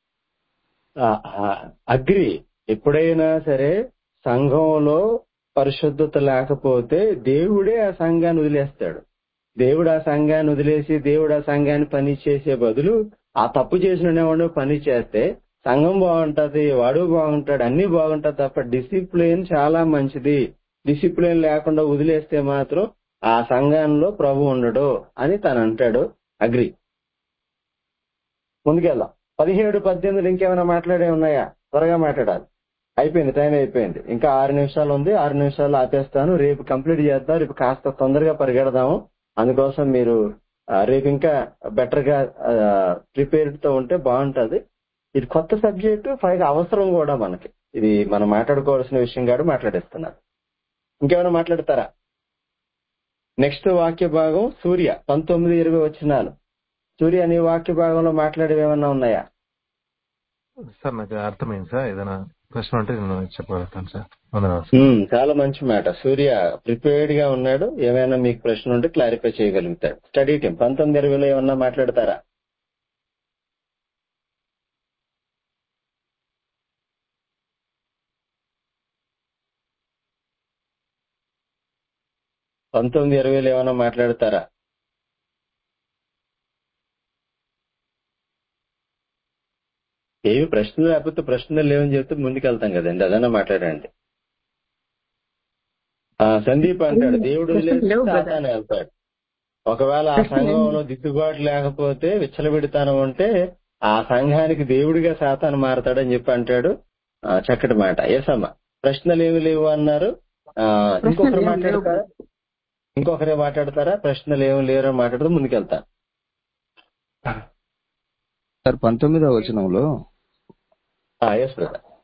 అగ్రి ఎప్పుడైనా సరే సంఘంలో పరిశుద్ధత లేకపోతే దేవుడే ఆ సంఘాన్ని వదిలేస్తాడు దేవుడు ఆ సంఘాన్ని వదిలేసి దేవుడు ఆ సంఘాన్ని పని చేసే బదులు ఆ తప్పు చేసిన వాడు పని చేస్తే సంఘం బాగుంటది వాడు బాగుంటాడు అన్ని బాగుంటది తప్ప డిసిప్లిన్ చాలా మంచిది డిసిప్లిన్ లేకుండా వదిలేస్తే మాత్రం ఆ సంఘంలో ప్రభు ఉండడు అని తను అంటాడు అగ్రి ముందుకెళ్దాం పదిహేడు పద్దెనిమిది ఇంకేమైనా మాట్లాడే ఉన్నాయా త్వరగా మాట్లాడాలి అయిపోయింది టైం అయిపోయింది ఇంకా ఆరు నిమిషాలు ఉంది ఆరు నిమిషాలు ఆపేస్తాను రేపు కంప్లీట్ చేద్దాం రేపు కాస్త తొందరగా పరిగెడదాము అందుకోసం మీరు ఆ, రేపు ఇంకా బెటర్ గా ప్రిపేర్డ్ తో ఉంటే బాగుంటది ఇది కొత్త సబ్జెక్టు పైగా అవసరం కూడా మనకి ఇది మనం మాట్లాడుకోవాల్సిన విషయం కాదు మాట్లాడేస్తున్నారు ఇంకేమైనా మాట్లాడతారా నెక్స్ట్ వాక్య భాగం సూర్య పంతొమ్మిది ఇరవై వచ్చినాలు సూర్య నీ వాక్య భాగంలో మాట్లాడేవి ఏమన్నా ఉన్నాయా సార్ నాకు అర్థమైంది సార్ ఏదైనా ప్రశ్న ఉంటే నేను చెప్పగలుగుతాను సార్ వందనాలు సార్. ఉమ్, చాలా మంచి మాట సూర్య ప్రిపేర్డ్ గా ఉన్నాడు ఏమైనా మీకు ప్రశ్న ఉంటే క్లారిఫై చేయగలుగుతాడు స్టడీ టీం పంతొమ్మిది ఇరవైలో ఏమన్నా మాట్లాడతారా పంతొమ్మిది ఇరవైలో ఏమన్నా మాట్లాడతారా ఏమి ప్రశ్నలు లేకపోతే ప్రశ్నలు లేవని చెప్తే ముందుకెళ్తాం కదండి అదన్నా మాట్లాడండి ఆ సందీప్ అంటాడు దేవుడు వదిలేసి లేవు కదా. సాతాను వెళ్తాడు ఒకవేళ ఆ సంఘంలో దిద్దుబాటు లేకపోతే విచ్చలబెడతానం ఉంటే ఆ సంఘానికి దేవుడిగా సాతాను మారతాడని చెప్పి అంటాడు ఆ, చక్కటి మాట ఏసమ్మ ప్రశ్నలు ఏమి లేవు అన్నారు ఆ, ఇంకొకరు ప్రశ్నలు ఏమి మాట్లాడతారా ఇంకొకరే మాట్లాడతారా ప్రశ్నలు ఏమి లేరు అని మాట్లాడుతూ ముందుకెళ్తా సార్ పంతొమ్మిదవ వచనంలో ఎస్ బ్రదర్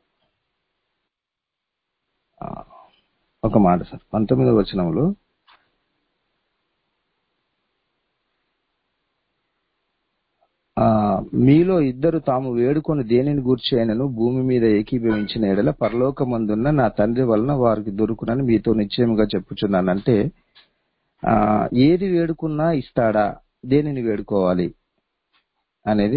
ఒక మాట సార్ పంతొమ్మిదవ వచనంలో ఆ మీలో ఇద్దరు తాము వేడుకొని దేనిని గూర్చి అయినను భూమి మీద ఏకీభవించిన ఎడల పరలోకమందున్న నా తండ్రి వలన వారికి దొరుకునని మీతో నిశ్చయముగా చెప్పుచున్నాను అంటే ఆ ఏది వేడుకున్నా ఇస్తాడా దేనిని వేడుకోవాలి అనేది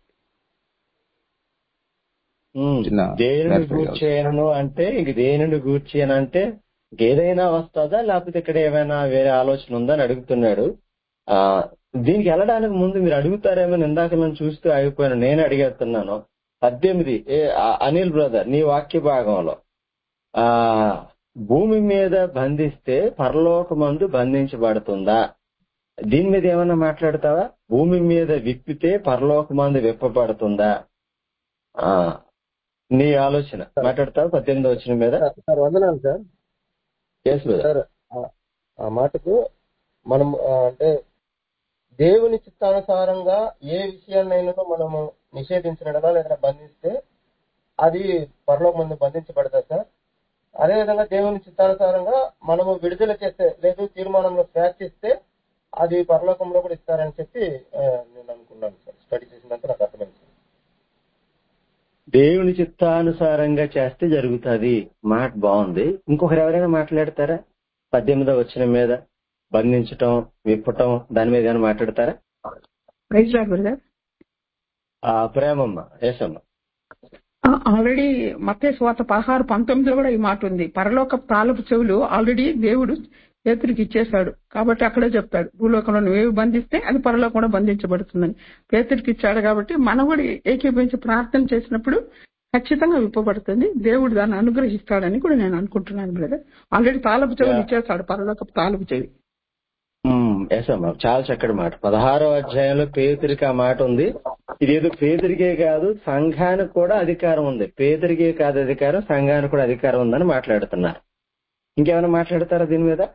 ఉమ్, చిన్న దేనిని clarify గూర్చి కావాలి. అయినను అంటే ఇంక దేనిని గూర్చి అని అంటే ఏదైనా వస్తుందా లేకపోతే ఇక్కడ ఏమైనా వేరే ఆలోచన ఉందా అని అడుగుతున్నాడు ఆ దీనికి వెళ్ళడానికి ముందు మీరు అడుగుతారేమో ఇందాక నన్ను చూస్తూ ఆగిపోయాను నేను అడిగేస్తున్నాను పద్దెనిమిది ఏ ఆ- అనిల్ బ్రదర్ నీ వాక్య భాగంలో ఆ భూమి మీద బంధిస్తే పరలోకమందు బంధించబడుతుందా దీని మీద ఏమన్నా మాట్లాడతావా భూమి మీద విప్పితే పరలోకమందు విప్పబడుతుందా ఆ నీ ఆలోచన మాట్లాడతావా పద్దెనిమిది వచ్చిన మీద సార్ వందనాలు సార్ ఎస్ బ్రదర్ సార్ ఆ- ఆ మాటకు మనం ఆ, అంటే దేవుని చిత్తానుసారంగా ఏ విషయాన్నైనా మనము నిషేధించినడలా లేదా బంధిస్తే అది పరలోక ముందు బంధించబడతాయి సార్ అదేవిధంగా దేవుని చిత్తానుసారంగా మనము విడుదల చేస్తే లేదు తీర్మానంలో స్వేచ్ఛిస్తే అది పరలోకంలో కూడా ఇస్తారని చెప్పి ఆ, నేను అనుకున్నాను సార్ స్టడీ చేసినంత నాకు అర్థమైంది సార్ దేవుని చిత్తానుసారంగా చేస్తే జరుగుతుంది మాట బాగుంది ఇంకొకరు ఎవరైనా మాట్లాడతారా పద్దెనిమిదో వచ్చిన మీద బంధించటం విప్పటం దాని మీద ఏమైనా మాట్లాడతారా ప్రైజ్ లాడ్ బ్రదర్ ఆ ప్రేమమ్మ ఏసమ్మ ఆల్రెడీ మత్తే స్వాత పదహారు పంతొమ్మిదిలో కూడా ఈ మాట ఉంది పరలోక తాలపు చెవులు ఆల్రెడీ దేవుడు పేతురికి ఇచ్చేశాడు కాబట్టి అక్కడే చెప్తాడు భూలోకంలో నువ్వేవి బంధిస్తే అది పరలోకం కూడా బంధించబడుతుందని పేతురికి ఇచ్చాడు కాబట్టి మనం కూడా ఏకీభవించి ప్రార్థన చేసినప్పుడు ఖచ్చితంగా విప్పబడుతుంది దేవుడు దాన్ని అనుగ్రహిస్తాడని కూడా నేను అనుకుంటున్నాను బ్రదర్ ఆల్రెడీ తాలపు చెవులు ఇచ్చేస్తాడు పరలోక తాలపు చెవి ఎస్ అమ్మా చాలా చక్కటి మాట పదహారో అధ్యాయంలో పేదరికి ఆ మాట ఉంది ఇదేదో పేదరికే కాదు సంఘానికి కూడా అధికారం ఉంది పేదరికే కాదు అధికారం సంఘానికి కూడా అధికారం ఉందని మాట్లాడుతున్నారు ఇంకేమైనా మాట్లాడతారా దీని మీద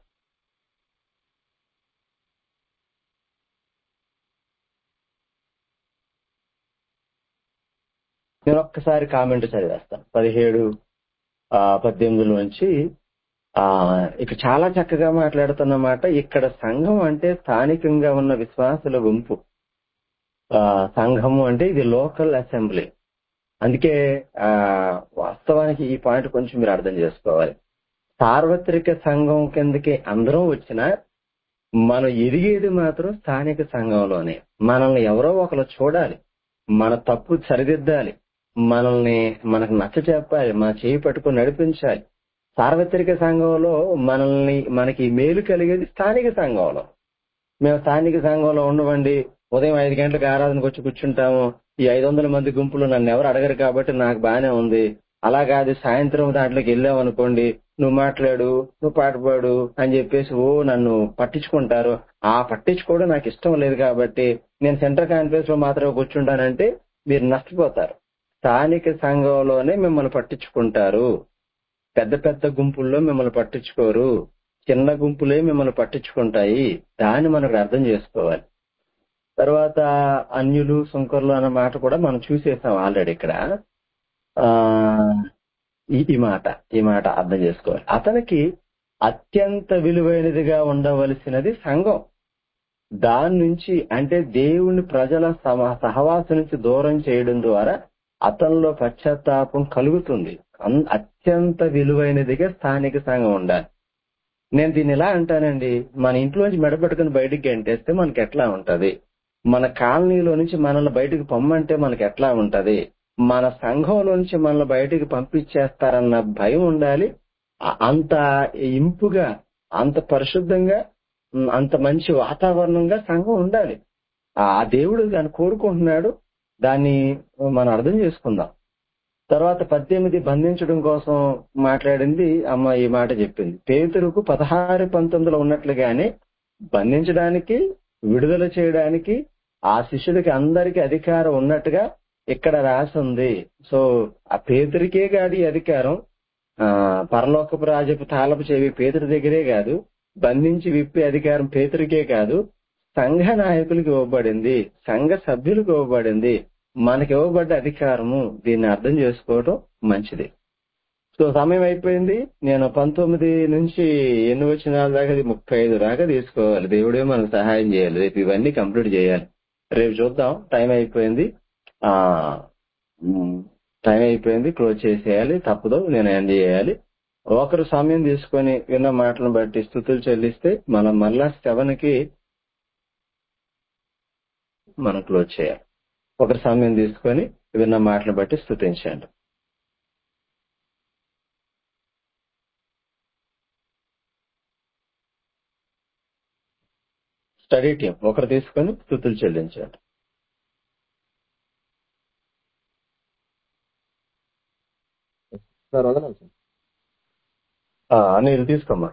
నేను ఒక్కసారి కామెంట్ చదివేస్తాను పదిహేడు ఆ, పద్దెనిమిదిలో నుంచి ఆ ఇక చాలా చక్కగా మాట్లాడుతున్న మాట ఇక్కడ సంఘం అంటే స్థానికంగా ఉన్న విశ్వాసుల గుంపు ఆ సంఘము అంటే ఇది లోకల్ అసెంబ్లీ అందుకే ఆ వాస్తవానికి ఈ పాయింట్ కొంచెం మీరు అర్థం చేసుకోవాలి సార్వత్రిక సంఘం కిందకి అందరం వచ్చినా మనం ఎదిగేది మాత్రం స్థానిక సంఘంలోనే మనల్ని ఎవరో ఒకరు చూడాలి మన తప్పు సరిదిద్దాలి మనల్ని మనకు నచ్చ చెప్పాలి మన చేయి పట్టుకుని నడిపించాలి సార్వత్రిక సంఘంలో మనల్ని మనకి మేలు కలిగేది స్థానిక సంఘంలో మేము స్థానిక సంఘంలో ఉండవండి ఉదయం ఐదు గంటలకు ఆరాధనకు వచ్చి కూర్చుంటాము ఈ ఐదు వందల మంది గుంపులు నన్ను ఎవరు అడగరు కాబట్టి నాకు బానే ఉంది అలా కాదు సాయంత్రం దాంట్లోకి వెళ్ళావు అనుకోండి నువ్వు మాట్లాడు నువ్వు పాట పాడు అని చెప్పేసి ఓ నన్ను పట్టించుకుంటారు ఆ పట్టించుకోవడం నాకు ఇష్టం లేదు కాబట్టి నేను సెంటర్ కాన్ఫరెన్స్ లో మాత్రమే కూర్చుంటానంటే మీరు నష్టపోతారు స్థానిక సంఘంలోనే మిమ్మల్ని పట్టించుకుంటారు పెద్ద పెద్ద గుంపుల్లో మిమ్మల్ని పట్టించుకోరు చిన్న గుంపులే మిమ్మల్ని పట్టించుకుంటాయి దాన్ని మనకు అర్థం చేసుకోవాలి తర్వాత అన్యులు సుంకర్లు అన్న మాట కూడా మనం చూసేసాం ఆల్రెడీ ఇక్కడ ఆ ఈ ఈ మాట ఈ మాట అర్థం చేసుకోవాలి అతనికి అత్యంత విలువైనదిగా ఉండవలసినది సంఘం దాని నుంచి అంటే దేవుని ప్రజల సమ- సహవాసం నుంచి దూరం చేయడం ద్వారా అతనిలో పశ్చాత్తాపం కలుగుతుంది అన్- అత్యంత విలువైనదిగా స్థానిక సంఘం ఉండాలి నేను దీన్ని ఎలా అంటానండి మన ఇంట్లోంచి మెడపెట్టుకుని బయటికి గంటేస్తే మనకి ఎట్లా ఉంటది మన కాలనీలో నుంచి మనల్ని బయటికి పొమ్మంటే మనకి ఎట్లా ఉంటది మన సంఘంలో నుంచి మనల్ని బయటికి పంపించేస్తారన్న భయం ఉండాలి ఆ- అంత ఇంపుగా అంత పరిశుద్ధంగా ఉమ్, అంత మంచి వాతావరణంగా సంఘం ఉండాలి ఆ దేవుడు దాన్ని కోరుకుంటున్నాడు దాన్ని మనం అర్థం చేసుకుందాం తర్వాత పద్దెనిమిది బంధించడం కోసం మాట్లాడింది అమ్మ ఈ మాట చెప్పింది పేతురుకు పదహారు పంతొమ్మిదిలో ఉన్నట్లుగానే బంధించడానికి విడుదల చేయడానికి ఆ శిష్యులకి అందరికీ అధికారం ఉన్నట్టుగా ఇక్కడ రాసి ఉంది సో ఆ పేతురికే కాదు ఈ అధికారం ఆ పరలోకపు రాజపు తాళపు చెవి పేతుడి దగ్గరే కాదు బంధించి విప్పే అధికారం పేతురికే కాదు సంఘ నాయకులకు ఇవ్వబడింది సంఘ సభ్యులకు ఇవ్వబడింది మనకి ఇవ్వబడ్డ అధికారము దీన్ని అర్థం చేసుకోవడం మంచిది సో సమయం అయిపోయింది నేను పంతొమ్మిది నుంచి ఎన్ని వచ్చిన దాకా ఇది ముప్పై ఐదు దాకా తీసుకోవాలి దేవుడే మనకు సహాయం చేయాలి రేపు ఇవన్నీ కంప్లీట్ చేయాలి రేపు చూద్దాం టైం అయిపోయింది ఆ టైం అయిపోయింది క్లోజ్ చేసేయాలి తప్పదు నేను ఎండ్ చేయాలి ఒకరు సమయం తీసుకొని విన్న మాటలను బట్టి స్థుతులు చెల్లిస్తే మనం మళ్ళా సెవెన్ కి మనం క్లోజ్ చేయాలి ఒకరు సమయం తీసుకొని విన్న మాటలను బట్టి స్థుతించండి స్టడీ టీం ఒకరు తీసుకొని స్థుతులు చెల్లించండి సార్ వదనాలి సార్ ఆ, అనిల్ తీసుకోమ్మా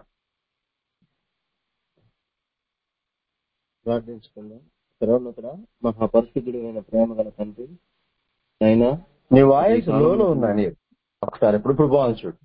ప్రార్థించుకుందాం సర్వోన్నతుడ మహాపరిశుద్ధుడైన ప్రేమ గల తండ్రి అయినా నీ వాయిస్ లోలో ఉంది అనిల్ ఒకసారి ఇప్పుడు ఇప్పుడు బాగుంది చూడు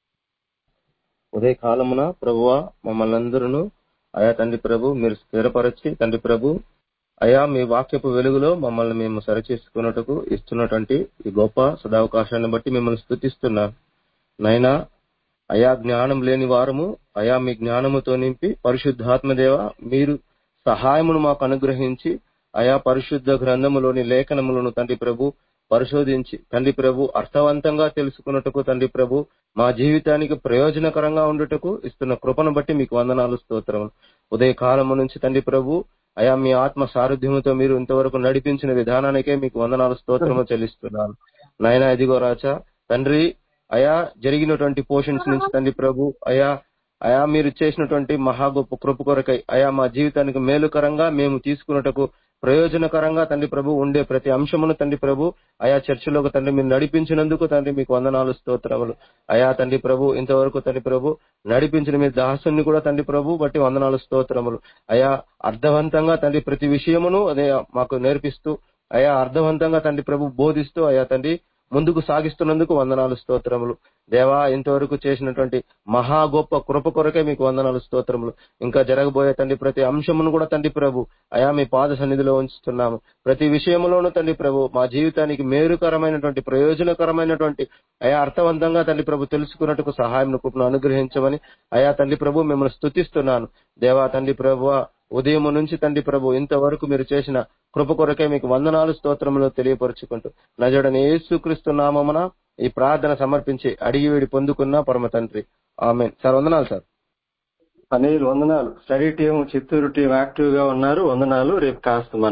ఉదయ కాలమున ప్రభువ మమ్మల్ని అందరూ అయా తండ్రి ప్రభు మీరు స్థిరపరచి తండ్రి ప్రభు అయా మీ వాక్యపు వెలుగులో మమ్మల్ని మేము సరిచేసుకున్నట్టుకు ఇస్తున్నటువంటి ఈ గొప్ప సదావకాశాన్ని బట్టి మిమ్మల్ని స్థుతిస్తున్నాను నైనా అయా జ్ఞానం లేని వారము అయా మీ జ్ఞానముతో నింపి పరిశుద్ధాత్మదేవ మీరు సహాయమును మాకు అనుగ్రహించి అయా పరిశుద్ధ గ్రంథములోని లేఖనములను తండ్రి ప్రభు పరిశోధించి తండ్రి ప్రభు అర్థవంతంగా తెలుసుకున్నట్టుకు తండ్రి ప్రభు మా జీవితానికి ప్రయోజనకరంగా ఉండుటకు ఇస్తున్న కృపను బట్టి మీకు వందనాలు స్తోత్రములు ఉదయ కాలము నుంచి తండ్రి ప్రభు అయా మీ ఆత్మ సారథ్యముతో మీరు ఇంతవరకు నడిపించిన విధానానికే మీకు వందనాలు స్తోత్రము చెల్లిస్తున్నాను నాయన ఇదిగో రాచా తండ్రి అయా జరిగినటువంటి పోషన్స్ నుంచి తండ్రి ప్రభు అయా అయా మీరు చేసినటువంటి మహా గొప్ప కృప కొరకై అయా మా జీవితానికి మేలుకరంగా మేము తీసుకున్నటకు ప్రయోజనకరంగా తండ్రి ప్రభు ఉండే ప్రతి అంశమును తండ్రి ప్రభు అయా చర్చలోకి తండ్రి మీరు నడిపించినందుకు తండ్రి మీకు వందనాలు స్తోత్రములు అయా తండ్రి ప్రభు ఇంతవరకు తండ్రి ప్రభు నడిపించిన మీ దాసుని కూడా తండ్రి ప్రభు బట్టి వందనాలు స్తోత్రములు అయా అర్థవంతంగా తండ్రి ప్రతి విషయమును అదే మాకు నేర్పిస్తూ అయా అర్థవంతంగా తండ్రి ప్రభు బోధిస్తూ అయా తండ్రి ముందుకు సాగిస్తున్నందుకు వందనాలు స్తోత్రములు దేవా ఇంతవరకు చేసినటువంటి మహా గొప్ప కృప కొరకే మీకు వందనాలు స్తోత్రములు ఇంకా జరగబోయే తండ్రి ప్రతి అంశమును కూడా తండ్రి ప్రభు అయా మీ పాద సన్నిధిలో ఉంచుతున్నాము ప్రతి విషయంలోనూ తండ్రి ప్రభు మా జీవితానికి మేలుకరమైనటువంటి ప్రయోజనకరమైనటువంటి అయా అర్థవంతంగా తండ్రి ప్రభు తెలుసుకున్నట్టుకు సహాయం కృపను అనుగ్రహించమని అయా తండ్రి ప్రభు మిమ్మల్ని స్తుతిస్తున్నాను దేవా తండ్రి ప్రభు ఉదయం నుంచి తండ్రి ప్రభు ఇంతవరకు మీరు చేసిన కృప కొరకే మీకు వందనాలు స్తోత్రములు తెలియపరుచుకుంటూ నజడని యేసుక్రీస్తు నామమున ఈ ప్రార్థన సమర్పించి అడిగి వేడి పొందుకున్న పరమ తండ్రి ఆమె సార్ వందనాలు సార్ అనిల్ వందనాలు study team Chittoor team active గా ఉన్నారు వందనాలు రేపు కాస్త మన